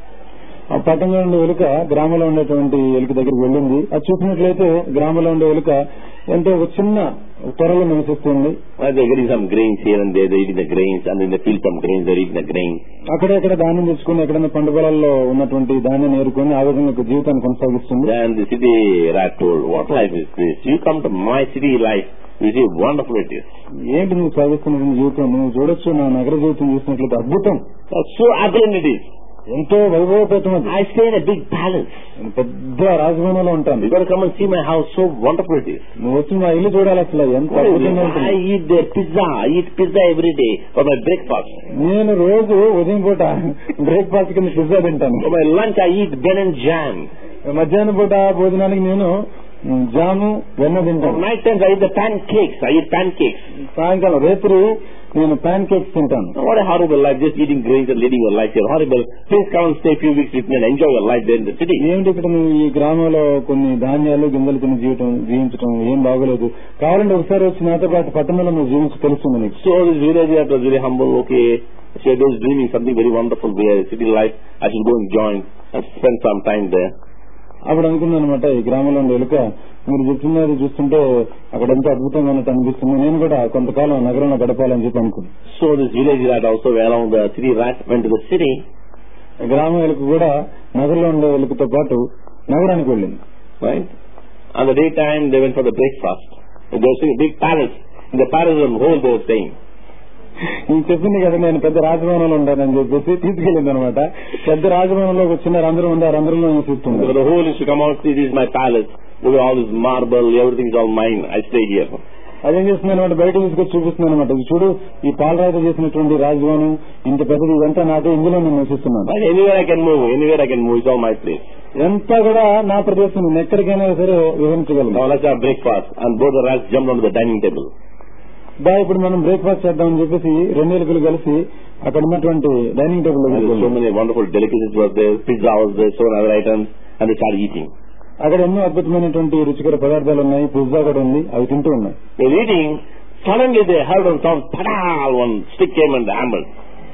ఆ పట్టణంలో ఉండే ఎలుక గ్రామంలో ఉండేటువంటి ఎలుక దగ్గరికి వెళ్ళింది అది చూసినట్లయితే గ్రామంలో ఉండే ఎలుక ఎంతో ఒక చిన్న త్వరలో నివసిస్తుంది And they're getting some grains here and there. They're eating the grains. And then they feel some grains. They're eating the grains. అక్కడెక్కడ ధాన్యం తెచ్చుకుని ఎక్కడైనా పండు పొలాల్లో ఉన్నటువంటి ధాన్యాన్ని ఏరుకొని ఆ విధంగా ఒక జీవితాన్ని కొనసాగిస్తుంది Then the city rat told, what life is this? You come to my city life. You see, wonderful it is. ఏంటి నువ్వు సాగిస్తున్నటువంటి జీవితం నువ్వు చూడొచ్చు నా నగర జీవితం చూసినట్లయితే అద్భుతం That's so apparent it is. ఎంతో వైభవపేతం అది I stay in a big palace. నేను పెద్ద రాజభవనంలో ఉంటాను You got to come and see my house. So wonderful it is. నువ్వు వచ్చి మా ఇల్లు చూడాలి అసలు ఎంత What is అద్భుతంగా it? ఉంటుంది I eat the pizza. I eat pizza every day for my breakfast. నేను రోజు ఉదయం పూట బ్రేక్ఫాస్ట్ కింద పిజ్జా తింటాను For my lunch, I eat Ben and jam. మధ్యాహ్నం పూట భోజనానికి నేను మ్, జాము వెన్న For తింటాను night times, I eat the pancakes. I eat pancakes. సాయంకాలం రేత్రి నేను ప్యాన్ కేక్స్ తింటాను What a horrible life, just eating grains and leading your life here. Horrible. Please come and stay a few weeks with me and enjoy your life there in the city. ఏమిటి ఇక్కడ నువ్వు ఈ గ్రామంలో కొన్ని ధాన్యాలు గింజలు తిని జీవితం జీవించడం ఏం బాగోలేదు కావాలంటే ఒకసారి వచ్చి నాతో పాటు పట్టణంలో నువ్వు జీవించి తెలుస్తుంది నీకు So this village rat was very humble. Okay, she was dreaming something very wonderful there. City life, I should go and join and spend some time there. అప్పుడు అనుకున్నాను అనమాట ఈ గ్రామంలో ఉండే ఎలుక మీరు చెప్తున్నది చూస్తుంటే అక్కడ ఎంతో అద్భుతంగా ఉన్నట్టు అనిపిస్తుంది నేను కూడా కొంతకాలం నగరంలో గడపాలని చెప్పి అనుకున్నాను So this village rat also along the city rat went to the city గ్రామం ఎలుక కూడా నగరంలో ఉండే ఎలుకతో పాటు నగరానికి వెళ్ళింది right? And the daytime they went for the breakfast. And They were seeing a big palace. In the palace on whole they were staying. ఈ చెప్పింది కదా నేను పెద్ద రాజభవనంలో ఉంటానని చెప్పేసి తీసుకెళ్ళింది అనమాట పెద్ద రాజభవనంలో ఒక చిన్న రంధ్రం ఉంది ఆ రంధ్రంలో నివసిస్తుంది So the whole is to come out, see this is my palace. Look at all this marble, everything is all mine. I stay here. అదేం చేస్తుంది అనమాట బయట తీసుకొచ్చి చూపిస్తుంది అనమాట ఇది చూడు ఈ పాలరాయితో చేసినటువంటి రాజభవనం ఇంత పెద్దది ఇదంతా నాతో ఇందులో నేను నివసిస్తున్నాను Right? Anywhere I can move, anywhere I can move, it's all my place. ఇదంతా కూడా నా ప్రదేశం నేను ఎక్కడికైనా సరే వివరించగలను Now let's have breakfast. And both the rats jumped onto the dining table. దా ఇప్పుడు మనం బ్రేక్ఫాస్ట్ చేద్దామని చెప్పేసి రెండు ఎలుకలు కలిసి అక్కడ ఉన్నటువంటి dining table And there were so many wonderful delicacies were there, pizza was there, so many other items, and they started eating. అక్కడ ఎన్నో అద్భుతమైనటువంటి రుచికర పదార్థాలు ఉన్నాయి పిజ్జా కూడా ఉంది అవి తింటూ ఉన్నాయి They were eating, suddenly they heard one sound, padal, one stick came and hammered.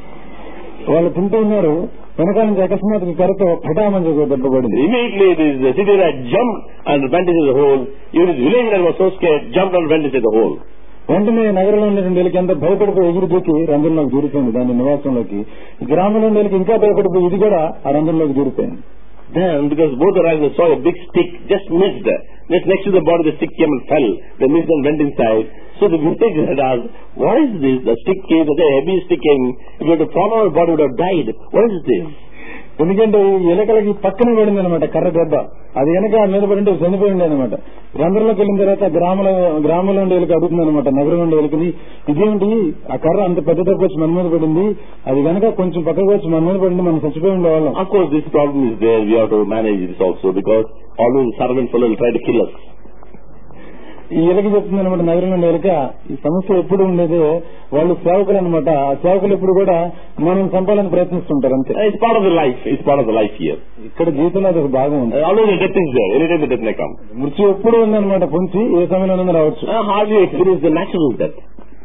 వాళ్ళు తింటూ ఉన్నారు వెనకాల నుంచి అకస్మాత్తుగా కర్రతో పటామని చెప్పి దెబ్బ పడింది Immediately this the city rat jumped and went into the hole. Even his village rat was so scared, jumped and went into the hole. వెంటనే నగరంలో ఉన్నటువంటి వీళ్ళకి ఎంత భయపడిపోయి ఎగిరి దూకి రంధ్రంలోకి దూరిపోయింది దాని నివాసంలోకి ఈ గ్రామంలో ఉండే వీళ్ళకి ఇంకా భయపడిపోయి ఇది కూడా ఆ రంధ్రంలోకి దూరిపోయింది Then, because both the rats saw a big stick, just missed Just next to the body, the stick came and fell. The mission went inside. So the village had asked, what is this? The stick came, the heavy stick came. If it had fallen on the body, it would have died. What is this? ఎందుకంటే ఈ ఎలకలకి పక్కన పడింది అనమాట కర్ర దెబ్బ అది వెనక మీద పడింటే చనిపోయింది అనమాట రంధ్రంలోకి వెళ్ళిన తర్వాత గ్రామంలో గ్రామంలో ఉండే ఎలుక అడుగుతుంది అనమాట నగరం ఉండే ఎలుకని ఇదేంటి ఆ కర్ర అంత పెద్ద దెబ్బ వచ్చి మన మీద పడింది అది వెనక కొంచెం పక్కకు వచ్చి మన మీద పడింది మనం చచ్చిపోయి ఉండేవాళ్ళం Of course, this problem is there. We have to manage this also because always servant fellow will try to kill us. ఈ ఎలుక చెప్తుంది అనమాట నగరం ఉండే ఎలుక ఈ సమస్య ఎప్పుడు ఉండేది వాళ్ళు సేవకులు అనమాట ఆ సేవకులు ఎప్పుడు కూడా మనం చంపాలని ప్రయత్నిస్తుంటారు అంతే It's part of the life. It's part of the life here. ఇక్కడ జీవితంలో అది ఒక భాగం ఉంది Uh, Always the death is there. Anytime the death may come. మృత్యు ఎప్పుడు ఉందన్నమాట పొంచి ఏ సమయంలో రావచ్చు Uh, how do you experience the natural death?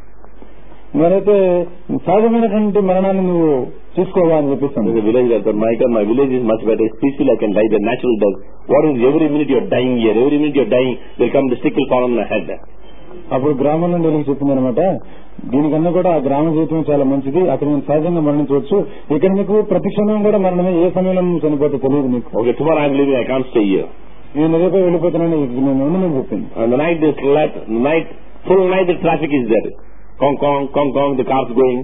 మరైతే సహజమైనటువంటి మరణాన్ని నువ్వు తీసుకోవా అని చెప్పేస్తాను There's a village that said, my God, my village is much better. It's peaceful. I can die the natural death. What is every minute you're dying here? Every minute you're dying, they'll come, the stick will fall on my head. అప్పుడు గ్రామం నుండి వెళ్ళి చెప్పింది అనమాట దీనికన్నా కూడా ఆ గ్రామ జీవితం చాలా మంచిది అక్కడ నేను సహజంగా మరణించవచ్చు ఇక్కడ నీకు ప్రతి క్షణం కూడా మరణమే ఏ సమయంలో నువ్వు చనిపోతే తెలియదు నీకు Okay, tomorrow I'm leaving. I can't stay here. నేను రేపే వెళ్ళిపోతున్నాను ఇక్కడ నేను ఉండనని చెప్పింది And the night is light, night, full night the traffic is there. Kong, kong, kong, kong, the car's going.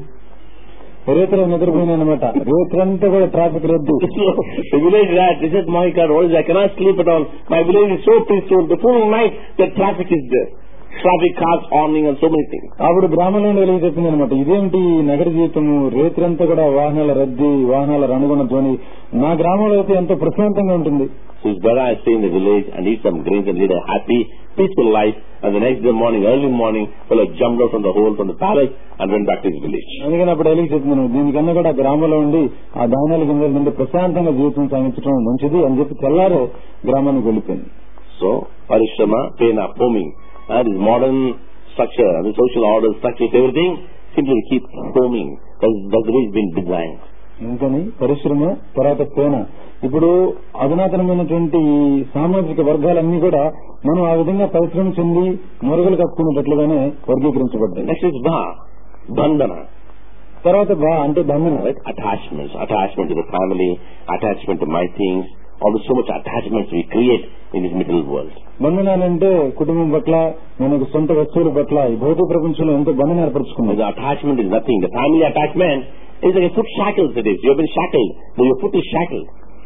రేతులు నిద్రపోయినా అనమాట రేత్రంతా కూడా ట్రాఫిక్ రద్దు the village rat, they said, my God, what is that? I cannot sleep at all. My village is so peaceful. The full night, the traffic is there. Traffic cars horning and so many things. అప్పుడు గ్రామంలో వెళ్ళి చెప్పింది అనమాట ఇదేమిటి ఈ నగర జీవితము రేత్రంతా కూడా వాహనాల రద్దీ వాహనాల రణగుణ ధ్వని నా గ్రామంలో అయితే ఎంతో ప్రశాంతంగా ఉంటుంది So it's better I stay in the village and eat some grains and lead a happy, peaceful life. And the next day morning, early morning, fellow jumped out from the hole from the palace and went back to his village. అందుకని అప్పుడు వెళ్ళి చెప్తున్నాను దీనికన్నా కూడా గ్రామంలో ఉండి ఆ ధాన్యాల గింజల నుండి ప్రశాంతంగా జీవితం సాగించడం మంచిది అని చెప్పి తెల్లారే గ్రామానికి వెళ్ళిపోయింది So, Parishrama, Pena, Foaming, that is modern structure and the social order structures, everything simply keep foaming. That's, that's the way it's been designed. అందుకని పరిశ్రమ తర్వాత పేన ఇప్పుడు అధునాతనమైనటువంటి ఈ సామాజిక వర్గాలన్నీ కూడా మనం ఆ విధంగా పరిశ్రమ చెంది మొరుగులు కప్పుకునేటట్లుగానే వర్గీకరించబడ్డాయి Next is Va, Bandhana. తర్వాత బా అంటే బంధన Right? Attachments. Attachment to the family, attachment to my things, all the so much attachments we create in this material world. బంధనాలంటే కుటుంబం పట్ల మనకు సొంత వస్తువుల పట్ల ఈ భౌతిక ప్రపంచంలో ఎంతో బంధన ఏర్పరచుకున్నది The attachment is nothing. The family attachment is like a foot shackles it is. You have been shackled. Now your foot is shackled.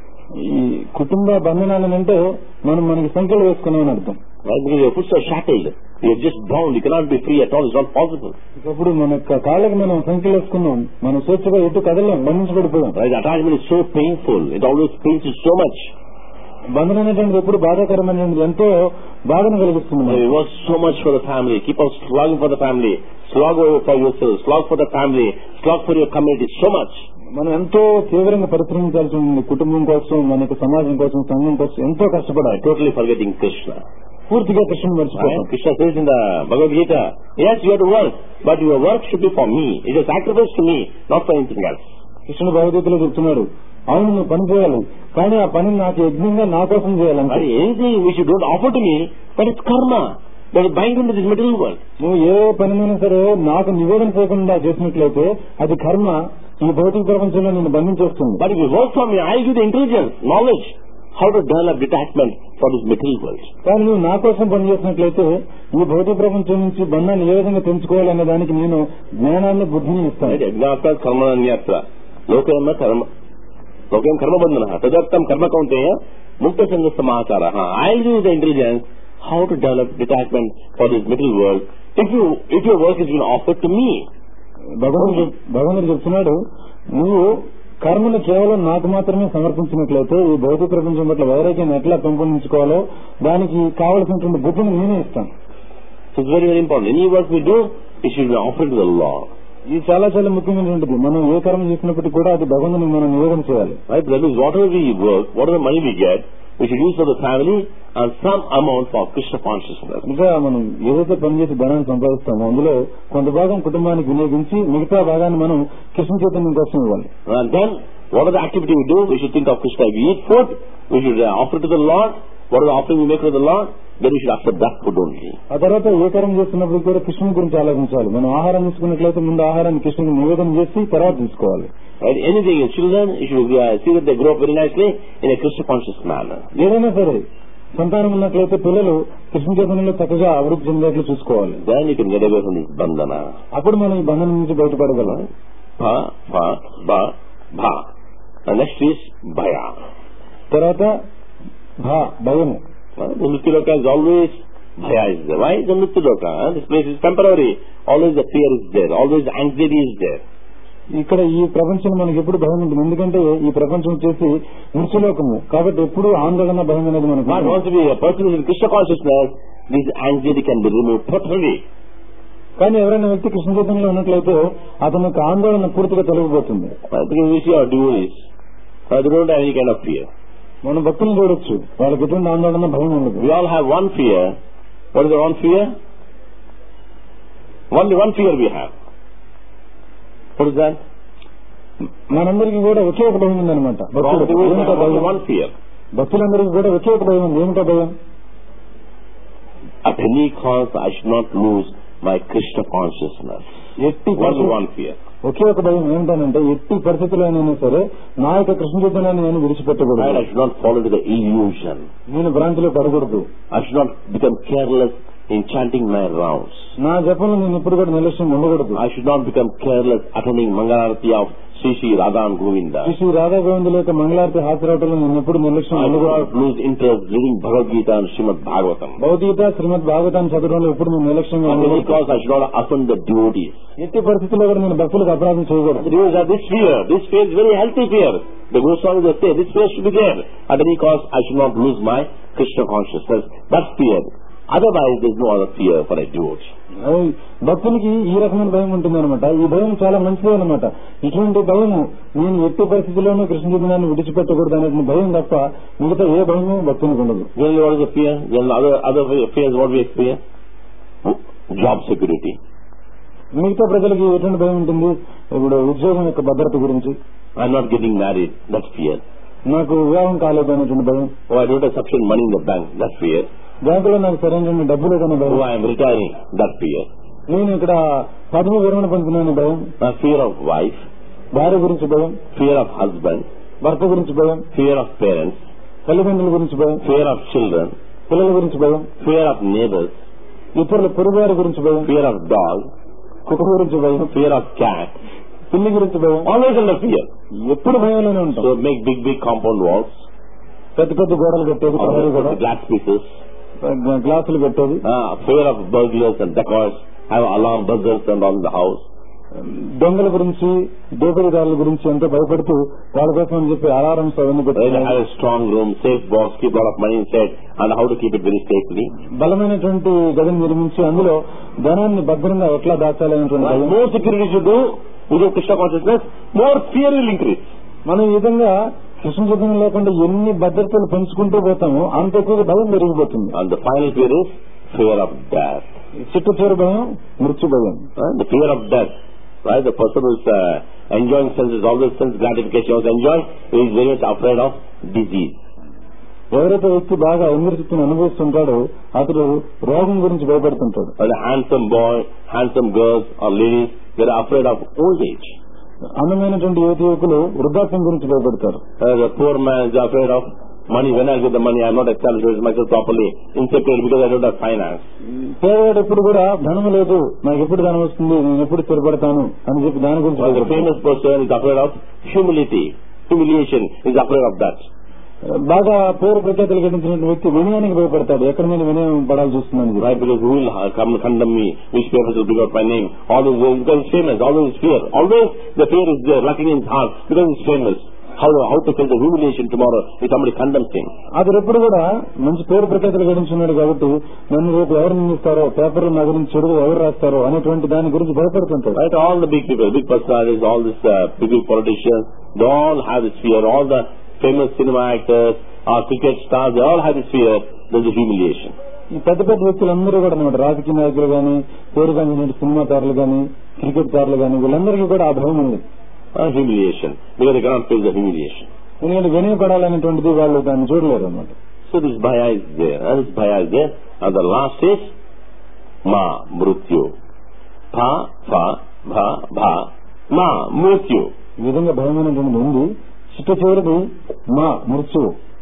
ఈ కుటుంబ బంధనాలనంటే మనం మనకి సంఖ్యలు వేసుకున్నామని అర్థం Right? Because your foot are shackled. You're just bound. You cannot be free at all. It's not possible. ఇప్పుడు మన యొక్క కాళ్ళకి మనం సంఖ్యలు వేసుకున్నాం మనం స్వేచ్ఛగా ఎటు కదలం బంధించబడిపోయాం Right? Attachment is so painful. It always pains you so much. బంధనం అనేటువంటిది ఎప్పుడు బాధాకరమైనది ఎంతో బాధను కలిగిస్తుంది You మనకి. work so much for the family. Keep on slogging for the family. Slog over for yourself. Slog for the family. Slog for your community. So much. మనం ఎంతో తీవ్రంగా పరిశ్రమించాల్సి ఉంది కుటుంబం కోసం మన యొక్క సమాజం కోసం సంఘం కోసం ఎంతో కష్టపడాలి Totally forgetting Krishna. పూర్తిగా కృష్ణను Right? మర్చిపోతాం Krishna says in the Bhagavad Gita, yes, you have to work, but your work should be for me. It's a sacrifice to me, not for anything else. కృష్ణుడు భగవద్గీతలో చెప్తున్నాడు అవును నువ్వు పని చేయాలి కానీ ఆ పని నాకు యజ్ఞంగా నా కోసం చేయాలంటే But anything which you don't offer to me, but it's karma. That is bind into this material world. నువ్వు ఏ పనిమైనా సరే నాకు నివేదన చేయకుండా చేసినట్లయితే అది కర్మ ఈ భౌతిక ప్రపంచంలో నిన్ను బంధించేస్తుంది But if you work for me, I'll give the intelligence, knowledge, how to develop detachment for this material world. కానీ నువ్వు నా కోసం పనిచేసినట్లయితే ఈ భౌతిక ప్రపంచం నుంచి బంధాన్ని ఏ విధంగా పెంచుకోవాలనే దానికి నేను జ్ఞానాన్ని బుద్ధిని ఇస్తాను Right? Yajnata karmananyatra. Lokayama karma. Lokayam karma bandhana. Tadartam karma kaunteya. Mukta sangha samachara. I'll give you the intelligence how to develop detachment for this material world. If you, if your work is being offered to me, భగవంతుడు చెప్- భగవంతుడు చెప్తున్నాడు నువ్వు కర్మను కేవలం నాకు మాత్రమే సమర్పించినట్లయితే ఈ భౌతిక ప్రపంచం పట్ల వైరాగ్యాన్ని ఎట్లా పెంపొందించుకోవాలో దానికి కావలసినటువంటి బుద్ధిని నేనే ఇస్తాను So it's very, very important. Any work we do, it should be offered to the Lord. ఇది చాలా చాలా ముఖ్యమైనటువంటిది మనం ఏ కర్మ చేసినప్పటికీ కూడా అది భగవంతుని మనం నివేదన చేయాలి Right? That means whatever we work, whatever money we get, we should use for the family and some amount for Krishna consciousness. ఇంకా మనం ఏదైతే పనిచేసి ధనాన్ని సంపాదిస్తామో అందులో కొంత భాగం కుటుంబానికి వినియోగించి మిగతా భాగాన్ని మనం కృష్ణ చైతన్యం కోసం ఇవ్వాలి And then, whatever the activity we do, we should think of Krishna. If we eat food, we should uh, offer to the Lord. Whatever the offering we make to the Lord, then we should accept that food only. ఆ తర్వాత ఏ కర్మ చేస్తున్నప్పుడు కూడా కృష్ణుని గురించి ఆలోచించాలి మనం ఆహారం తీసుకున్నట్లయితే ముందు ఆహారాన్ని కృష్ణుని నివేదన చేసి తర్వాత తీసుకోవాలి Right? Anything in children, you should uh, see that they grow up very nicely in a Krishna conscious manner. ఏదైనా సరే సంతానం ఉన్నట్లయితే పిల్లలు కృష్ణ చైతన్యంలో చక్కగా అభివృద్ధి చెందేట్లు చూసుకోవాలి Then you can get away from this bandhana. అప్పుడు మనం ఈ బంధనం నుంచి బయటపడగలం Pa, pa, ba, bha. And next is bhaya. తర్వాత భా భయము Uh, The Mrityuloka is always bhaya is there. Why is the Mrityuloka? Uh, This place is temporary. Always the fear is there. Always the anxiety is there. ఇక్కడ ఈ ప్రపంచం మనకి ఎప్పుడు భయం ఉంటుంది ఎందుకంటే ఈ ప్రపంచం వచ్చేసి మృత్యులోకము కాబట్టి ఎప్పుడు ఆందోళన భయం అనేది మనకు But ఉంటుంది. once we a person is in Krishna consciousness, this anxiety can be removed totally. కానీ ఎవరైనా వ్యక్తి కృష్ణ చైతన్యంలో ఉన్నట్లయితే అతని యొక్క ఆందోళన పూర్తిగా తొలగిపోతుంది Uh, Because we see our devotees, uh, they don't have any kind of fear. మనం భక్తులను చూడొచ్చు వాళ్ళకి ఎటువంటి ఆందోళన భయం ఉండదు We all have one fear. What is the one fear? Only one fear we have. What is that? మనందరికీ కూడా ఒకే ఒక భయం ఉందన్నమాట All భక్తులు devotees ఏమిటో have only భయం one fear. భక్తులందరికీ కూడా ఒకే ఒక భయం ఉంది ఏమిటో భయం At any cost, I should not lose my Krishna consciousness. ఎట్టి Only పరిస్థితి- one fear. ఒకే ఒక భయం ఏంటంటే ఎట్టి పరిస్థితుల్లోనైనా సరే నా యొక్క కృష్ణ చైతన్యాన్ని నేను And I విడిచిపెట్టకూడదు should not fall into the illusion. నేను భ్రాంతిలో పడకూడదు I should not become careless in chanting my rounds. నా జపంలో నేను ఎప్పుడు కూడా నిర్లక్ష్యం ఉండకూడదు I should not become careless attending Mangalarati of Sri Sri Radha and Govinda. Shri Shri Radha గోవిందుల యొక్క మంగళారతి హాజరాటలో నేను ఎప్పుడు నిర్లక్ష్యం I do ఉండకూడదు not lose interest reading Bhagavad Gita and Srimad Bhagavatam. భౌతికత శ్రీమద్ భాగవతాన్ని చదవడంలో ఎప్పుడు నేను నిర్లక్ష్యంగా At any ఉండకూడదు cost, I should not offend the devotees. ఎట్టి పరిస్థితుల్లో కూడా నేను భక్తులకు అపరాధం చేయకూడదు The devotees have this fear. This fear is very healthy fear. The Goswamis they say this fear should be there. At any cost, I should not lose my Krishna consciousness. That's fear. Otherwise, there's no other fear for a devotee. అది భక్తునికి ఈ రకమైన భయం ఉంటుంది అనమాట ఈ భయం చాలా మంచిది అనమాట ఇటువంటి భయం నేను ఎట్టి పరిస్థితుల్లోనూ కృష్ణ చైతన్యాన్ని విడిచిపెట్టకూడదు అనే భయం తప్ప మిగతా ఏ భయము భక్తునికి ఉండదు Generally, what is the fear? Generally, other, other fears, what we fear? Job security. మిగతా ప్రజలకి ఎటువంటి భయం ఉంటుంది ఇప్పుడు ఉద్యోగం యొక్క భద్రత గురించి I'm not getting married. That's fear. నాకు వివాహం కాలేదు అనేటువంటి భయం Oh, I don't have sufficient money in the bank. That's fear. బ్యాంకులో నాకు సరైన డబ్బు లేదనే భయం Oh, I am retiring. That's fear. నేను ఇక్కడ పదవి విరమణ పొందుతున్నాను భయం Uh, fear of wife, భార్య గురించి భయం fear of husband, భర్త గురించి భయం fear of parents, తల్లిదండ్రుల గురించి భయం fear of children, పిల్లల గురించి భయం fear of neighbors, ఇతరుల పొరుగువారి గురించి భయం fear of dog, కుక్క గురించి భయం fear of cat. పిల్లి గురించి భయం Always under fear. ఎప్పుడు భయంలోనే ఉంటాం So make big, big compound walls, పెద్ద పెద్ద గోడలు కట్టేది ప్రహరీ always గోడ with glass pieces, గ్లాసులు కట్టేది uh, fear of burglars and dacoits, have alarm buzzers and all in the house. దొంగల గురించి దోపిడీదారుల గురించి ఎంతో భయపడుతూ వాళ్ళ కోసం అని చెప్పి అలారమ్స్ అవన్నీ Right? పెట్టుకున్నారు Have a strong room, safe box, keep a lot of money inside, and how to keep it very safely. బలమైనటువంటి గదిని నిర్మించి అందులో ధనాన్ని భద్రంగా ఎట్లా దాచాలి అనేటువంటి Right? భయం. More security you do, without Krishna consciousness, more fear will increase. మనం ఈ విధంగా కృష్ణ చైతన్యం లేకుండా ఎన్ని భద్రతలు పెంచుకుంటూ పోతామో అంత ఎక్కువగా భయం పెరిగిపోతుంది And the final fear is fear of death. చిట్ట చివరి భయం మృత్యు భయం Right? The fear of death. Right? The person who is uh, enjoying senses, always sense gratification, always enjoying, is very much afraid of disease. ఎవరైతే వ్యక్తి బాగా ఇంద్రశక్తిని అనుభవిస్తుంటాడో అతడు రోగం గురించి భయపడుతుంటాడు Or the handsome boy, handsome girls or ladies, they are afraid of old age. అందమైనటువంటి యువతి యువకులు వృద్ధాప్యం గురించి భయపడతారు Uh, the poor man is afraid of money. When I get the money, I am not established myself properly, insecure because I don't have finance. పేదవాడు ఎప్పుడు కూడా ధనం లేదు నాకు ఎప్పుడు ధనం వస్తుంది నేను ఎప్పుడు స్థిరపడతాను అని చెప్పి దాని గురించి While the భయపడతాడు. famous person is afraid of humility, humiliation, is afraid of that. బాగా పేరు ప్రఖ్యాతులు గడించినటువంటి వ్యక్తి వినయానికి భయపడతాడు ఎక్కడ నేను వినయం పడాల్సి వస్తుందని Right? Because who will uh, come condemn me? Which papers will bring out my name? All those, because it's famous, always fear. Always the fear is there, lurking in his heart, because it's famous. How, how to face the humiliation tomorrow if somebody condemns him? అతడు ఎప్పుడు కూడా మంచి పేరు ప్రఖ్యాతులు గడించున్నాడు కాబట్టి నన్ను రేపు ఎవరు నిందిస్తారో పేపర్లు నా గురించి చెడుగా ఎవరు రాస్తారో అనేటువంటి దాని గురించి భయపడుతుంటాడు Right? All the big people, big personalities, all these uh, big, big politicians, they all have this fear. All the famous cinema actors, or cricket stars, they all have this fear. There's a humiliation. ఈ పెద్ద పెద్ద వ్యక్తులందరూ కూడా అనమాట రాజకీయ నాయకులు గాని పేరు గాని సినిమా తారలు గాని క్రికెట్ తారలు గాని వీళ్ళందరికీ కూడా ఆ భయం ఉంది Uh, humiliation. Because they cannot face the humiliation. ఎందుకంటే వినయపడాలనేటువంటిది వాళ్ళు దాన్ని చూడలేరు అనమాట So this bhaya is there. And this bhaya is there. And the last is ma mrutyu. Pa, fa, bha, bha, ma mrutyu. ఈ విధంగా భయం అనేటువంటిది ఉంది చిట్ట చివరిది మా మృత్యువు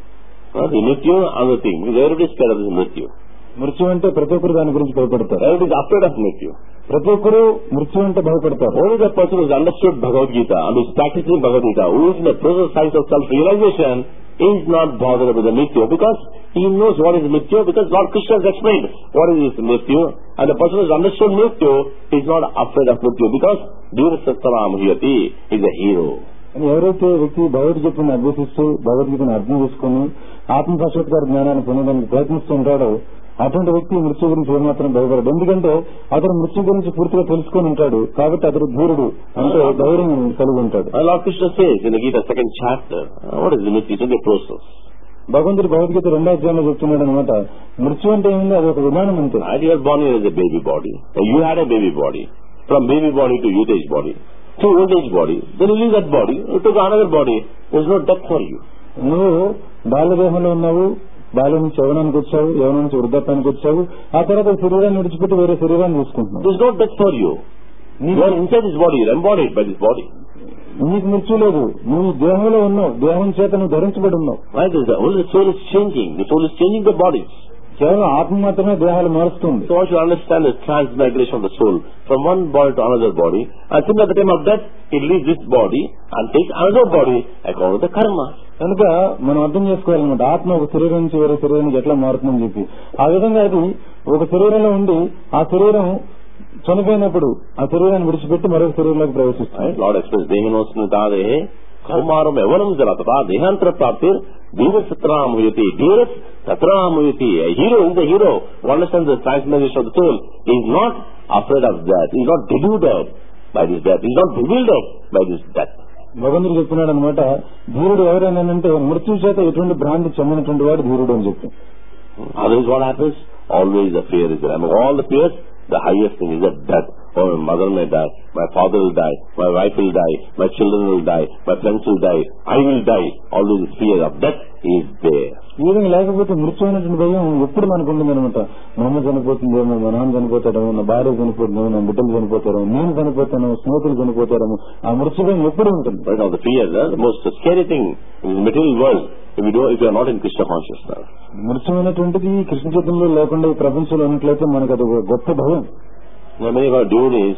Well, the mrityu, another thing. Because everybody is scared of this mrityu. మృత్యు అంటే ప్రతి ఒక్కరు దాని గురించి భయపడతారు Everybody is afraid of mrityu. ప్రతి ఒక్కరు మృత్యు అంటే భయపడతారు Only the person who has understood Bhagavad Gita and who is practicing Bhagavad Gita, who is in the process science of self-realization, is not bothered with the mrityu because he knows what is mrityu because Lord Krishna has explained what is this mrityu and the person who has understood mrityu is not afraid of mrityu because Dura Sattaram Hiyati is a hero. అని ఎవరైతే వ్యక్తి భగవద్గీతను అభ్యసిస్తూ భగవద్గీతను అర్థం చేసుకుని ఆత్మ సాక్షాత్కార జ్ఞానాన్ని పొందడానికి ప్రయత్నిస్తూ ఉంటాడో అటువంటి వ్యక్తి మృత్యు గురించి ఏమాత్రం భయపడడు ఎందుకంటే అతను మృత్యు గురించి పూర్తిగా తెలుసుకొని ఉంటాడు కాబట్టి అతడు ధీరుడు అంటే ధైర్యం కలిగి ఉంటాడు And Lord Krishna says in the Gita second chapter, uh, what is the mrityu? It's only a process. భగవంతుడు భగవద్గీత రెండో అధ్యాయంలో చెప్తున్నాడు అనమాట మృత్యు అంటే ఏముంది అది ఒక విధానం అంతే And you were born here as a baby body. And you had a baby body. From baby body to youth age body. To old age body. Then you leave that body. You took another body. There's no death for you. నువ్వు బాల్యదేహంలో ఉన్నావు బాల్యం నుంచి యవనానికి వచ్చావు యవనం నుంచి వృద్ధాప్యానికి వచ్చావు ఆ తర్వాత ఈ శరీరాన్ని విడిచిపెట్టి వేరే శరీరాన్ని తీసుకుంటున్నావు There's no death for you. You are inside this body. You're embodied by this body. నీకు మృత్యు లేదు నువ్వు ఈ దేహంలో ఉన్నావు దేహం చేత నువ్వు ధరించబడి ఉన్నావు Why is that? Only the soul is changing. The soul is changing the bodies. కేవలం ఆత్మ మాత్రమే దేహాలు మారుస్తుంది So once you understand the transmigration of the soul from one body to another body, and simply at the time of death, it leaves this body and takes another body according to the karma. కనుక మనం అర్థం చేసుకోవాలన్నమాట ఆత్మ ఒక శరీరం నుంచి వేరే శరీరానికి ఎట్లా మారుతుందని చెప్పి ఆ విధంగా అది ఒక శరీరంలో ఉండి ఆ శరీరం చనిపోయినప్పుడు ఆ శరీరాన్ని విడిచిపెట్టి మరొక శరీరంలోకి ప్రవేశిస్తుంది Right? Lord expressed Dehinosmitade Kaumaram Evanam Jalatata Dehantra Praptir Deva Satram Huyati Dheras Satram Huyati A hero is a hero who understands the transformation of the soul. He is not afraid of death. He is not deluded by this death. He is not bewildered by this death. భగవంతుడు చెప్తున్నాడు అనమాట ధీరుడు ఎవరైనానంటే మృత్యు చేత ఎటువంటి భ్రాంతి చెందినటువంటి వాడు ధీరుడు అని చెప్పి Otherwise what happens? Always the fear is there. Among all the fears, the highest thing is that death. Oh, my mother may die, my father will die, my wife will die, my children will die, my friends will die, I will die. Always the fear of death is there. ఈ విధంగా లేకపోతే మృత్యు అనేటువంటి భయం ఎప్పుడు మనకు ఉంటుంది అనమాట మా అమ్మ చనిపోతుందేమో మా నాన్న చనిపోతాడేమో నా భార్య చనిపోతుందేమో నా బిడ్డలు చనిపోతారేమో నేను చనిపోతాను స్నేహితులు చనిపోతారేమో ఆ మృత్యు భయం ఎప్పుడు ఉంటుంది Right now the fear, uh, the most scary thing in the material world, if you, do, if you are not in Krishna consciousness. మృత్యు అనేటువంటిది కృష్ణ చైతన్యంలో లేకుండా ఈ ప్రపంచంలో ఉన్నట్లయితే మనకు అది ఒక గొప్ప భయం Now many of our devotees,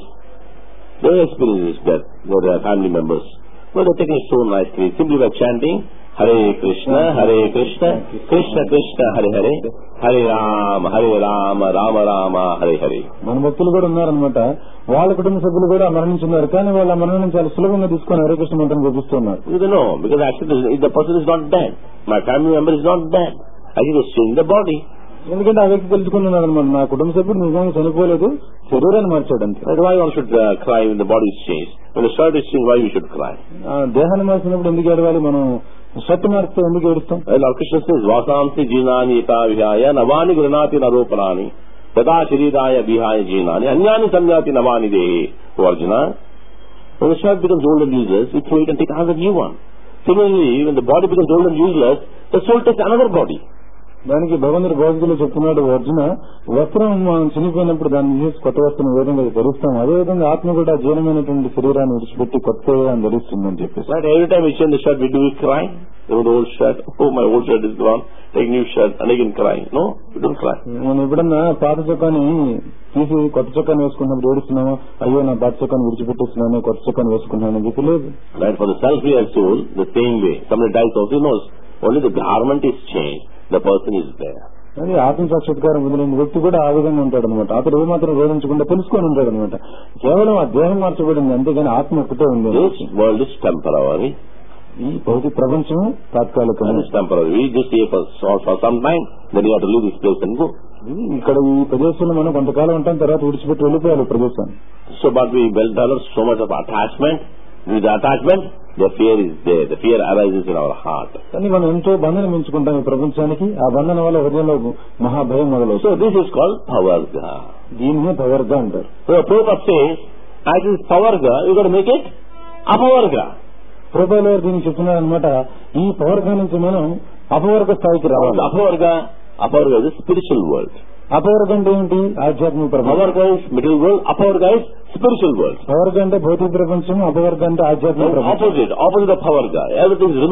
they experience this death, their family members. But they're taking it so nicely, simply by chanting, Hare Krishna, Hare Krishna, Krishna Krishna, Hare Hare, Hare Rama, Hare Rama, Rama Rama, Hare Hare. మన భక్తులు కూడా ఉన్నారనమాట వాళ్ళ కుటుంబ సభ్యులు కూడా మరణించున్నారు కానీ వాళ్ళ మరణం చాలా సులభంగా తీసుకొని హరికృష్ణ మంత్రం చూపిస్తున్నారు You don't know, because actually the, the person is not dead. My family member is not dead. Actually was changing the body. ఎందుకంటే ఆ వ్యక్తి తెలుసుకున్నాడు అనమాట నా కుటుంబ సభ్యుడు నిజంగా చనిపోలేదు శరీరాన్ని మార్చాడు అంతే That's why one should uh, cry when the body is changed. When the shirt is changed, why we should cry? ఆ దేహాన్ని మార్చినప్పుడు ఎందుకు ఏడవాలి మనం షర్ట్ మారిస్తే ఎందుకు ఏడుస్తాం Well, Lord Krishna says, Vasamsi jinani ita vihaya navani granati naropanani tata shariraya vihaya jinani anyani samyati navani dehe. O Arjuna, when the shirt becomes old and useless, we throw it and take another new one. Similarly, when the body becomes old and useless, the soul takes another body. దానికి భగవంతుడు భగవద్గీతలో చెప్తున్నాడు అర్జున వస్త్రం మనం చనిపోయినప్పుడు దాన్ని తీసి కొత్త వస్త్రం ఏ విధంగా ధరిస్తాం అదే విధంగా ఆత్మ కూడా జీర్ణమైనటువంటి శరీరాన్ని విడిచిపెట్టి కొత్త శరీరాన్ని ధరిస్తుందని చెప్పేసి Right? Every time we change the shirt, we do we cry? Oh, the old shirt. Oh, my old shirt is gone. Take new shirt and again cry. No, we don't cry. మనం ఎప్పుడన్నా పాత చొక్కాని తీసి కొత్త చొక్కాని వేసుకున్నప్పుడు ఏడుస్తున్నామా అయ్యో నా పాత చొక్కాని విడిచిపెట్టేస్తున్నాను కొత్త చొక్కాని వేసుకున్నాను అని చెప్పి లేదు Right? For the self-realized soul, the same way. Somebody dies also, he knows. Only the garment is changed. The person is there. అది ఆత్మ సాక్షాత్కారం పొందిన వ్యక్తి కూడా ఆ విధంగా ఉంటాడు అనమాట అతడు ఏమాత్రం వేధించకుండా తెలుసుకొని ఉంటాడు అనమాట కేవలం ఆ దేహం మార్చబడింది అంతేగాని ఆత్మ ఒక్కటే ఉంది This world is temporary. ఈ భౌతిక ప్రపంచం And తాత్కాలికం it's temporary. We just here for, for, for some time, then you have to leave this place and go. ఇక్కడ ఈ ప్రదేశంలో మనం కొంతకాలం ఉంటాం తర్వాత విడిచిపెట్టి వెళ్ళిపోయాలి ఈ ప్రదేశాన్ని So, but we well develop so much of attachment. With the attachment, the fear is there. The fear arises in our heart. కానీ మనం ఎంతో బంధనం పెంచుకుంటాం ఈ ప్రపంచానికి ఆ బంధన వల్ల హృదయంలో మహాభయం మొదలవుతుంది So, this is called Pavarga. దీనినే పవర్గా అంటారు So, Prabhupada says, as is Pavarga, you got to make it Apavarga. ప్రభుత్వాలు వారు దీనికి చెప్తున్నారు అనమాట ఈ పవర్గా నుంచి మనం అపవర్గ స్థాయికి రావాలి Apavarga, Apavarga is the spiritual world. అపవర్గ అంటే ఏంటి ఆధ్యాత్మిక ప్రపంచం Pavarga is middle world, Apavarga is spiritual world. పవర్గ అంటే భౌతిక ప్రపంచం అపవర్గ అంటే ఆధ్యాత్మిక ప్రపంచం Opposite, opposite of Pavarga. Everything is reversed.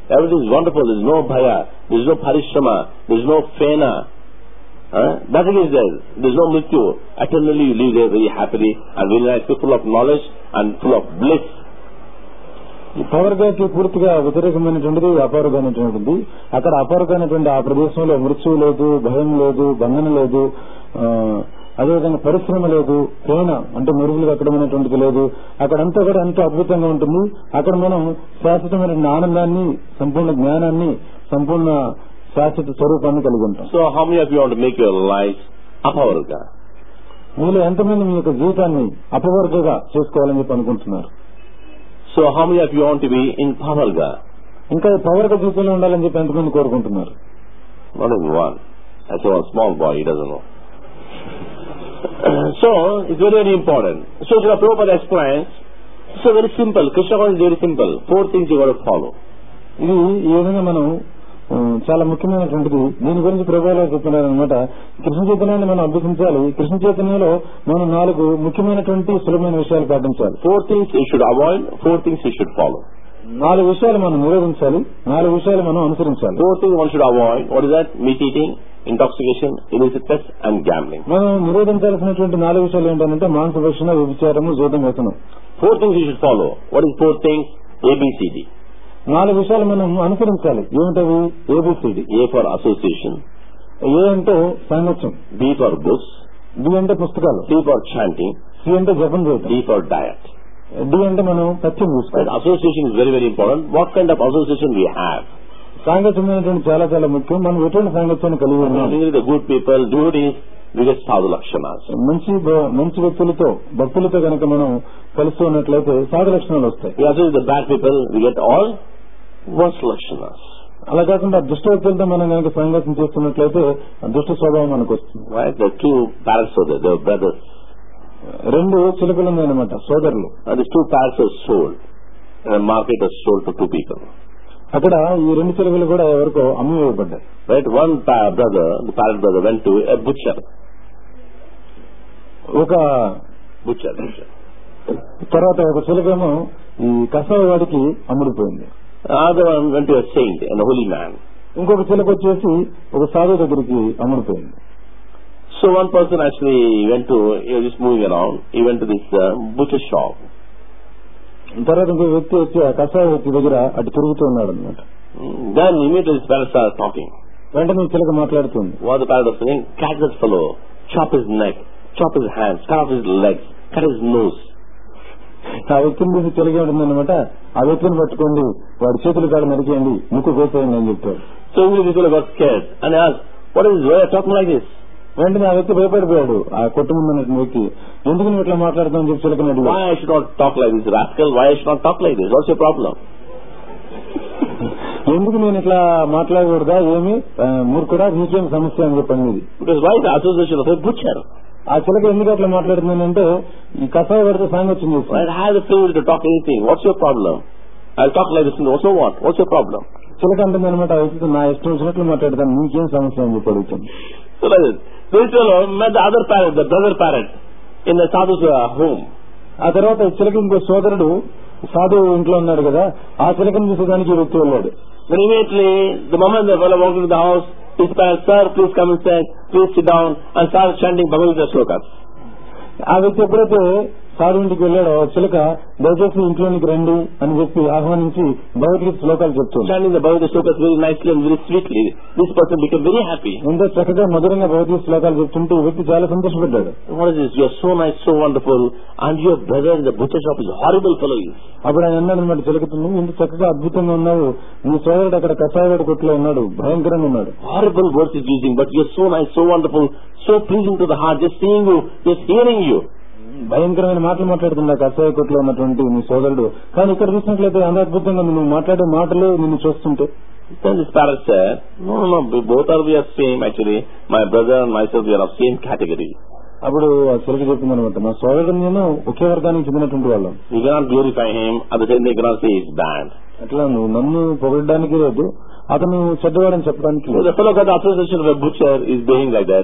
Everything is wonderful. There is no bhaya. There is no parishrama. There is no fena. Huh? Nothing is there. There is no mrityu. Eternally you live there very happily and very nicely, full of knowledge and full of bliss. ఈ పవర్గాకి పూర్తిగా వ్యతిరేకమైనటువంటిది అపవర్గమైనటువంటిది అక్కడ అపవర్గమైనటువంటి ఆ ప్రదేశంలో మృత్యువు లేదు భయం లేదు బంధన లేదు ఆ, అదేవిధంగా పరిశ్రమ లేదు ప్రేమ అంటే మెరుగులు కట్టడమైనటువంటిది లేదు అక్కడంతా కూడా ఎంతో అద్భుతంగా ఉంటుంది అక్కడ మనం శాశ్వతమైన ఆనందాన్ని సంపూర్ణ జ్ఞానాన్ని సంపూర్ణ శాశ్వత స్వరూపాన్ని కలిగి ఉంటాం So how many of you want to make your life apavarga? మీలో ఎంతమంది మీ యొక్క జీవితాన్ని అపవర్గగా చేసుకోవాలని చెప్పి అనుకుంటున్నారు So how many of you want to be in pavarga? ఇంకా ఈ పవర్గ జీవితంలో ఉండాలని చెప్పి ఎంతమంది కోరుకుంటున్నారు Not even one. I saw a small boy, he doesn't know. so, it's very, very important. So, Srila Prabhupada explains, so very simple. Krishna consciousness is very simple. Four things you got to follow. ఇది ఈ విధంగా మనం ఆ, చాలా ముఖ్యమైనటువంటిది దీని గురించి ప్రభావాలు చెప్తున్నారు అనమాట కృష్ణ చైతన్యాన్ని మనం అభ్యసించాలి కృష్ణ చైతన్యంలో మనం నాలుగు ముఖ్యమైనటువంటి సులభమైన విషయాలు పాటించాలి Four things you should avoid, four things you should follow. నాలుగు విషయాలు మనం నిరోధించాలి నాలుగు విషయాలు మనం అనుసరించాలి Four things one should avoid. What is that? Meat eating, intoxication, illicit sex, and gambling. మనం నిరోధించాల్సినటువంటి నాలుగు విషయాలు ఏంటంటే మాంసభక్షణ వ్యభిచారము జూతం వ్యసనం Four things you should follow. What is four things? A, B, C, D. నాలుగు విషయాలు మనం అనుసరించాలి ఏమిటవి ABCD A for association, A అంటే సాంగత్యం B for books, డి అంటే పుస్తకాలు C for chanting, సి అంటే జపం చేయటం D for diet. డి అంటే మనం పథ్యం Right? చూసుకోవాలి Association is very, very important. What kind of association we have? సాంగత్యం అనేటువంటి చాలా చాలా ముఖ్యం మనం ఎటువంటి సాంగత్యాన్ని కలిగి ఉన్నాం Only the good people, devotees, we get sadhu lakshanas. మంచి భ- మంచి వ్యక్తులతో భక్తులతో కనుక మనం కలిసి ఉన్నట్లయితే సాధు లక్షణాలు వస్తాయి We associate with the bad people, we get all worse lakshanas. అలా కాకుండా దుష్ట వ్యక్తులతో మనం కనుక సాంగత్యం చేస్తున్నట్లయితే ఆ దుష్ట స్వభావం మనకు వస్తుంది Right? The two parrots were there, they were brothers. రెండు చిలుకలు ఉన్నాయన్నమాట సోదరులు And these two parrots were sold. And the market was sold for two people. అక్కడ ఈ రెండు చిలుకలు కూడా ఎవరికో అమ్మివేయబడ్డాయి Right? One pa- brother, the parrot brother, went to a butcher. ఒక Butcher, butcher. తర్వాత ఒక చిలుకేమో ఈ కసాయి వాడికి అమ్ముడిపోయింది The other one went to a saint, an holy man. ఇంకొక చిలుక వచ్చేసి ఒక సాధు దగ్గరికి అమ్ముడిపోయింది So one person actually went to, he was just moving around, he went to this uh, butcher shop. తర్వాత ఇంకో వ్యక్తి వచ్చి ఆ కసాయి వ్యక్తి దగ్గర అటు తిరుగుతూ ఉన్నాడు అనమాట Mm, Then immediately his parents started talking. వెంటనే ఈ చిలుక మాట్లాడుతుంది What the parrot was saying, catch that fellow, chop his neck, chop his hands, cut off his legs, cut his nose. ఆ వ్యక్తిని చూసి చిలక ఉంటుందన్నమాట ఆ వ్యక్తిని పట్టుకోండి వాడి చేతులు కాడ నరికేయండి ముక్కు కోసేయండి అని చెప్పాడు So immediately people got scared and they asked, what is this? Why are you talking like this? వెంటనే ఆ వ్యక్తి భయపడిపోయాడు ఆ కొట్టు ముందు ఉన్నటువంటి వ్యక్తి ఎందుకు నువ్వు ఇట్లా మాట్లాడుతావు చెప్పి చిలకని అడిగాడు Why I should not talk like this, rascal? Why I should not talk like this? What's your problem? ఎందుకు నేను ఇట్లా మాట్లాడకూడదా ఏమి ఆ, మూర్ఖుడా నీకేం సమస్య అని చెప్పండి ఇది Because why the association of a butcher? ఆ చిలక ఎందుకు అట్లా మాట్లాడుతుందంటే ఈ కషాయ పడితే సాంగత్యం Right? చేస్తాను I have the freedom to talk anything. What's your problem? I'll talk like this. Also what? What's your problem? చిలక అంటుంది అనమాట ఆ వ్యక్తితో నా ఇష్టం వచ్చినట్లు మాట్లాడతాను నీకేం సమస్య అని చెప్పి అడుగుతాను So like this. This fellow met the other parrot, the brother parrot, in the sadhu's uh, home. ఆ తర్వాత ఈ చిలక ఇంకో సోదరుడు సాధువు ఇంట్లో ఉన్నాడు కదా ఆ చిలకను చూసేదానికి ఈ వ్యక్తి వెళ్ళాడు But immediately, the moment the fellow walked into the house, his parents, sir, please come inside, please sit down, and started chanting Bhagavad Gita slokas. ఆ వ్యక్తి ఎప్పుడైతే సాధు ఇంటికి వెళ్ళాడో ఆ చిలక దయచేసి ఇంట్లోనికి రండి అని చెప్పి ఆహ్వానించి భగవద్గీత శ్లోకాలు చెప్తుంది Chanting the Bhagavad Gita slokas very nicely and very sweetly. This person became very happy. ఎంతో చక్కగా మధురంగా భగవద్గీత శ్లోకాలు చెప్తుంటే ఈ వ్యక్తి చాలా సంతోషపడ్డాడు What is this? You are so nice, so wonderful, and your brother in the butcher shop is a horrible fellow. he is. అప్పుడు ఆయన అన్నాడు అనమాట చిలకతో నువ్వు ఇంత చక్కగా అద్భుతంగా ఉన్నావు నీ సోదరుడు అక్కడ కషాయవాడి కొట్లో ఉన్నాడు భయంకరంగా ఉన్నాడు Horrible words he's using, but you're so nice, so wonderful, so pleasing to the heart, just seeing you, just hearing you. భయంకరమైన మాటలు మాట్లాడుతున్నా కషాయ కొట్లో ఉన్నటువంటి నీ సోదరుడు కానీ ఇక్కడ చూసినట్లయితే అంత అద్భుతంగా నువ్వు మాట్లాడే మాటలు నిన్ను చూస్తుంటే Then this parrot said, no, no, no, we both are we are same actually. My brother and myself, we are of same category. అప్పుడు ఆ చిలక చెప్పింది అనమాట మా సోదరుడు నేను ఒకే వర్గానికి చెందినటువంటి వాళ్ళం You cannot glorify him, at the same time you cannot say he's bad. అట్లా నువ్వు నన్ను పొగడడానికి లేదు అతను చెడ్డవాడని చెప్పడానికి So లేదు the fellow got the association of a butcher is behaving like that.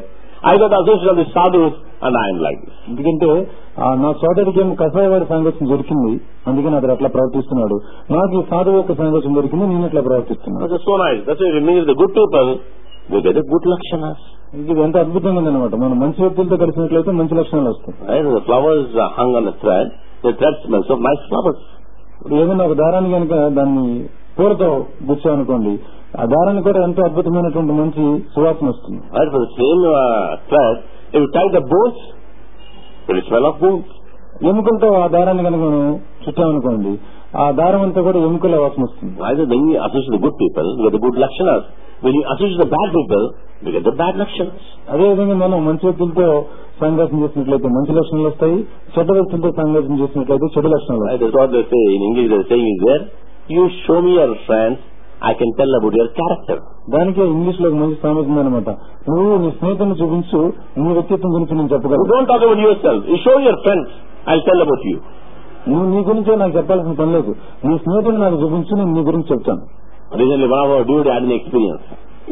I got the association of the sadhus and I am like this. ఎందుకంటే ఆ నా సోదరికి ఏమో కషాయవాడి సాంగత్యం దొరికింది అందుకని అతడు అట్లా ప్రవర్తిస్తున్నాడు నాకు ఈ సాధువు యొక్క సాంగత్యం దొరికింది నేను ఇట్లా ప్రవర్తిస్తున్నాను That's so nice. That's why it means the good people, they get the good lakshanas. ఇది ఎంత అద్భుతంగా ఉందన్నమాట మనం మంచి వ్యక్తులతో కలిసినట్లయితే మంచి లక్షణాలు వస్తాయి Right? The flowers are hung on a thread. The thread smells of nice flowers. ఇప్పుడు ఏదైనా ఒక దారాన్ని కనుక దాన్ని పూలతో గుచ్చామనుకోండి ఆ దారాన్ని కూడా ఎంతో అద్భుతమైనటువంటి మంచి సువాసన వస్తుంది Right? For the same uh, thread, if you tie the bones, it will smell of bones. ఎముకలతో ఆ దారాన్ని కనుక మనం చుట్టామనుకోండి ఆ దారం అంతా కూడా ఎముకల వాసన వస్తుంది Either when you associate the good people, you get the good lakshanas. When you associate the bad people, you get the bad lakshanas. అదేవిధంగా మనం మంచి వ్యక్తులతో సంఘర్షణ చేసినట్లయితే మంచి లక్షణాలు వస్తాయి చెడ్డ వ్యక్తులతో సంఘర్షణ చేసినట్లయితే చెడు లక్షణాలు Right? వస్తాయి That's what they say in English. They're saying is there, you show me your friends, I can tell about your character. దానికే ఇంగ్లీష్ లో ఒక మంచి సామెత ఉందన్నమాట నువ్వు నీ స్నేహితులను చూపించు నీ వ్యక్తిత్వం గురించి నేను You చెప్పగలను don't talk about yourself. You show your friends, I'll tell about you. నువ్వు నీ గురించే నాకు చెప్పాల్సిన పని లేదు నీ స్నేహితుడు నాకు చూపించు నేను నీ గురించి చెప్తాను Recently, one of our dude had an experience.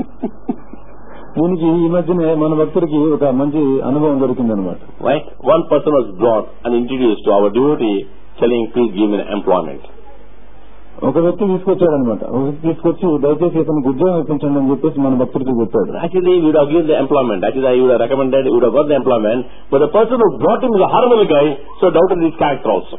దీనికి ఈ మధ్యనే మన భక్తుడికి ఒక మంచి అనుభవం దొరికిందనమాట Right? One person was brought and introduced to our devotee, telling, please give me an employment. ఒక వ్యక్తి తీసుకొచ్చాడనమాట ఒక వ్యక్తి తీసుకొచ్చి దయచేసి ఇతనికి ఉద్యోగం ఇప్పించండి అని చెప్పేసి మన భక్తుడికి చెప్పాడు Actually, we would have given the employment. Actually, I would have recommended, we would have got the employment. But the person who brought him is a horrible guy, so doubted his character also.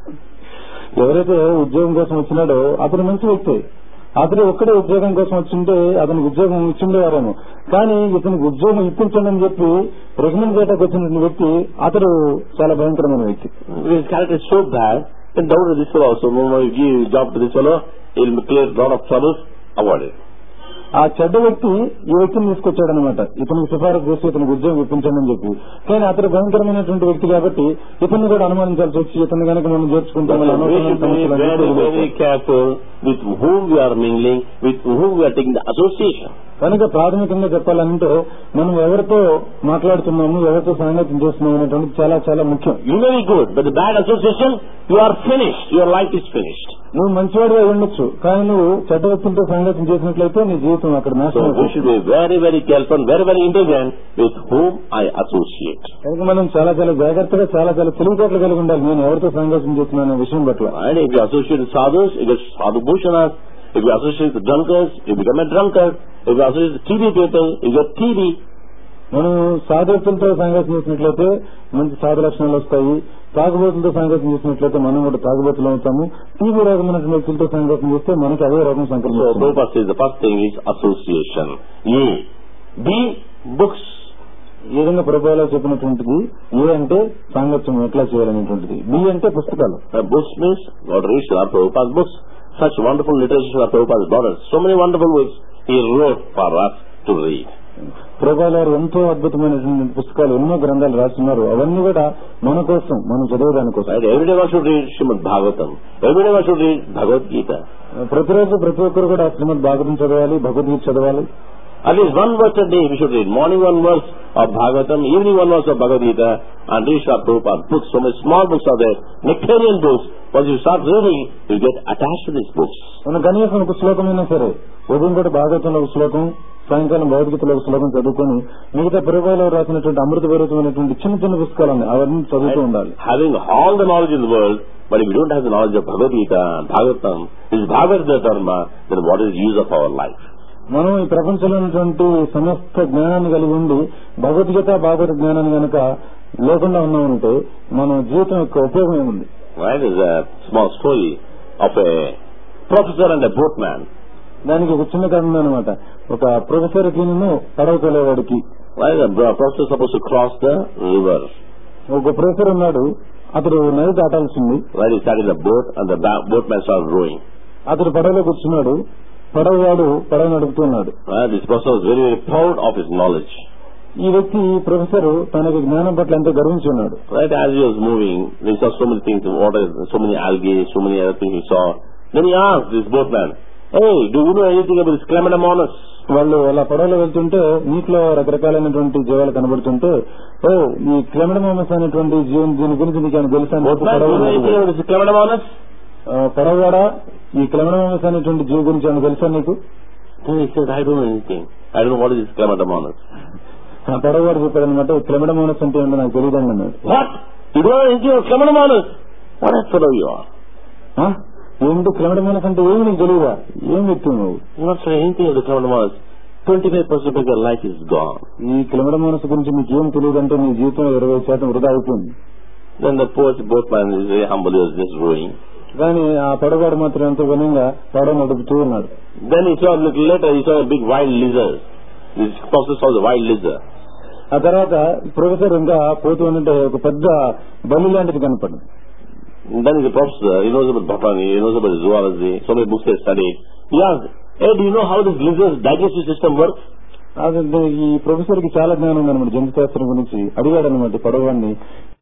ఎవరైతే ఉద్యోగం కోసం వచ్చినాడో అతను మంచి వ్యక్తి అతను ఒక్కడే ఉద్యోగం కోసం వచ్చింటే అతనికి ఉద్యోగం ఇచ్చిండేవారేమో కానీ ఇతనికి ఉద్యోగం ఇప్పించండి అని చెప్పి రికమెండ్ చేయడానికి వచ్చిన వ్యక్తి అతడు చాలా భయంకరమైన వ్యక్తి His character is so bad, then doubted this fellow also. No, no, you give job to this fellow, he'll clear a lot of troubles, avoid it. ఆ చెడ్డ వ్యక్తి ఈ వ్యక్తిని తీసుకొచ్చాడు అనమాట ఇతనికి సిఫారసు చేసి ఇతనికి ఉద్యోగం ఇప్పించండి అని చెప్పి కానీ అతడు భయంకరమైనటువంటి వ్యక్తి కాబట్టి ఇతన్ని కూడా అనుమానించాల్సి వచ్చి ఇతను కనుక మనం చేర్చుకుంటే But మన we అనవసరమైన should be సమస్యలు అన్నీ very, కూడా very careful with whom we are mingling, with whom we are taking the association. కనుక ప్రాథమికంగా చెప్పాలంటే మనం ఎవరితో మాట్లాడుతున్నాము ఎవరితో సంగతి చేస్తున్నాము అనేటువంటి చాలా చాలా ముఖ్యం You may be good, but the bad association, you are finished. Your life is finished. నువ్వు మంచివాడిగా ఉండొచ్చు కానీ నువ్వు చెడ్డ వ్యక్తులతో సంగతి చేసినట్లయితే నీ జీవితం అక్కడ So నాశనం we అయిపోతుంది. should be very, very careful, very, very intelligent with whom I associate. కనుక మనం చాలా చాలా జాగ్రత్తగా చాలా చాలా తెలివితేటలు కలిగి ఉండాలి నేను ఎవరితో సంఘర్షణ చేస్తున్నాను అనే విషయం పట్ల Right? If you associate with sadhus, you get sadhu bhushanas. If you associate with drunkards, you become a drunkard. If you associate with TB people, you get TB. మనం సాధుత్వంతో సంఘర్షణ చేసినట్లయితే మంచి సాధు లక్షణాలు వస్తాయి తాగుబోతులతో సంఘర్షణ చేసినట్లయితే మనం కూడా తాగుబోతులు అవుతాము టీవీ రోగం ఉన్నటువంటి వ్యక్తులతో సంఘర్షణ చేస్తే మనకి అదే రోగం So సంక్రమిస్తుంది Prabhupada says the first thing is association. A. B. Books. ఈ విధంగా ప్రభుత్వాలు చెప్పినటువంటిది ఏ అంటే సాంగత్యం ఎట్లా చేయాలనేటువంటిది బి అంటే పుస్తకాలు Uh, books means God reads Srila Prabhupada's books. Such wonderful literature Srila Prabhupada brought us. So many wonderful books he wrote for us to read. ప్రభుత్వాలు వారు ఎంతో అద్భుతమైనటువంటి పుస్తకాలు ఎన్నో గ్రంథాలు రాస్తున్నారు అవన్నీ కూడా మన కోసం మనం చదివేదాని కోసం Right? Every day one should read Srimad Bhagavatam. Every day one should read Bhagavad Gita. ప్రతిరోజు ప్రతి ఒక్కరు కూడా శ్రీమద్ భాగవతం చదవాలి భగవద్గీత చదవాలి At least one verse a day we should read. Morning one verse of Bhagavatam, evening one verse of Bhagavad Gita, and read Srila Prabhupada books. So many small books are there, nectarian books. Once you start reading, you get attached to these books. మనం కనీసం ఒక శ్లోకమైనా సరే ఉదయం కూడా భాగవతంలో ఒక శ్లోకం సాయంకాలం భగవద్గీతలో ఒక శ్లోకం చదువుకొని మిగతా ప్రభుత్వాలు రాసినటువంటి అమృతపూరితమైనటువంటి చిన్న చిన్న పుస్తకాలు ఉన్నాయి అవన్నీ చదువుతూ ఉండాలి Having all the knowledge in the world, but if we don't have the knowledge of Bhagavad Gita and Bhagavatam, this Bhagavad Dharma, then what is the use of our life? మనం ఈ ప్రపంచంలో ఉన్నటువంటి సమస్త జ్ఞానాన్ని కలిగి ఉండి భగవద్గీత భాగవత జ్ఞానాన్ని గనక లేకుండా ఉన్నామంటే మన జీవితం యొక్క ఉపయోగం ఏముంది Right? There's a small story of a professor and a boatman. దానికి ఒక చిన్న కథ అనమాట ఒక ప్రొఫెసర్ కి పడవ తోలేవాడికి Right? The professor is supposed to cross the river. ఒక ప్రొఫెసర్ ఉన్నాడు అతడు నది దాటాల్సింది Right? He sat in the boat and the ba- boatman started rowing. అతడు పడవలో కూర్చున్నాడు పడవవాడు పడవ నడుపుతున్నాడు Right? This professor was very, very proud of his knowledge. ఈ వ్యక్తి ఈ ప్రొఫెసర్ తనకి జ్ఞానం పట్ల ఎంతో గర్వించి ఉన్నాడు Right? As he was moving, he saw so many things, water, so many algae, so many other things he saw. Then he asked this boatman, Hey, do you know anything about this Clementamonus? వాళ్ళు అలా పడవలో వెళ్తుంటే నీటిలో రకరకాలైనటువంటి జీవాలు కనబడుతుంటే ఓ ఈ క్లెమడమోమస్ అనేటువంటి జీవం దీని గురించి నీకు ఏమైనా తెలుసా అని చెప్పి Boatman, do you know పడవలో anything about this Clementamonus? ఆ, పడవవాడా ఈ క్లెమడమోమస్ అనేటువంటి జీవి గురించి ఏమైనా తెలుసా నీకు Then he said, I don't know anything. I don't know what is this Clementamonus. ఆ పడవవాడు చెప్పాడనమాట క్లెమడమోనస్ అంటే ఏంటో నాకు తెలియదండి అన్నాడు What? You don't know anything of Klamanamanus? What a fellow you are. "ఆ? ఏంటి క్లెమడమోనస్ అంటే ఏమి నీకు తెలియదా ఏం వ్యక్తి నువ్వు You not saying anything of the Klamanamanus. 25% of your life is gone. ఈ క్లెమడమోనస్ గురించి నీకు ఏం తెలియదంటే నీ జీవితంలో ఇరవై శాతం వృధా అయిపోయింది Then the poor boatman is very humble, he was just rowing. కానీ ఆ పడవవాడు మాత్రం ఎంతో వినంగా పడవ నడుపుతూ ఉన్నాడు Then he saw a little later, he saw a big wild lizard. This professor saw the wild lizard. ఆ తర్వాత ప్రొఫెసర్ ఇంకా పోతూ ఉంటే ఒక పెద్ద బలి లాంటిది కనపడింది And then he's a professor, he knows about botany, he knows about zoology, so many books he has studied. He asked, hey, do you know how this lizard's digestive system works? అదే ఈ professor కి చాలా జ్ఞానం ఉందన్నమాట జంతు శాస్త్రం గురించి అడిగాడు అనమాట పడవాడిని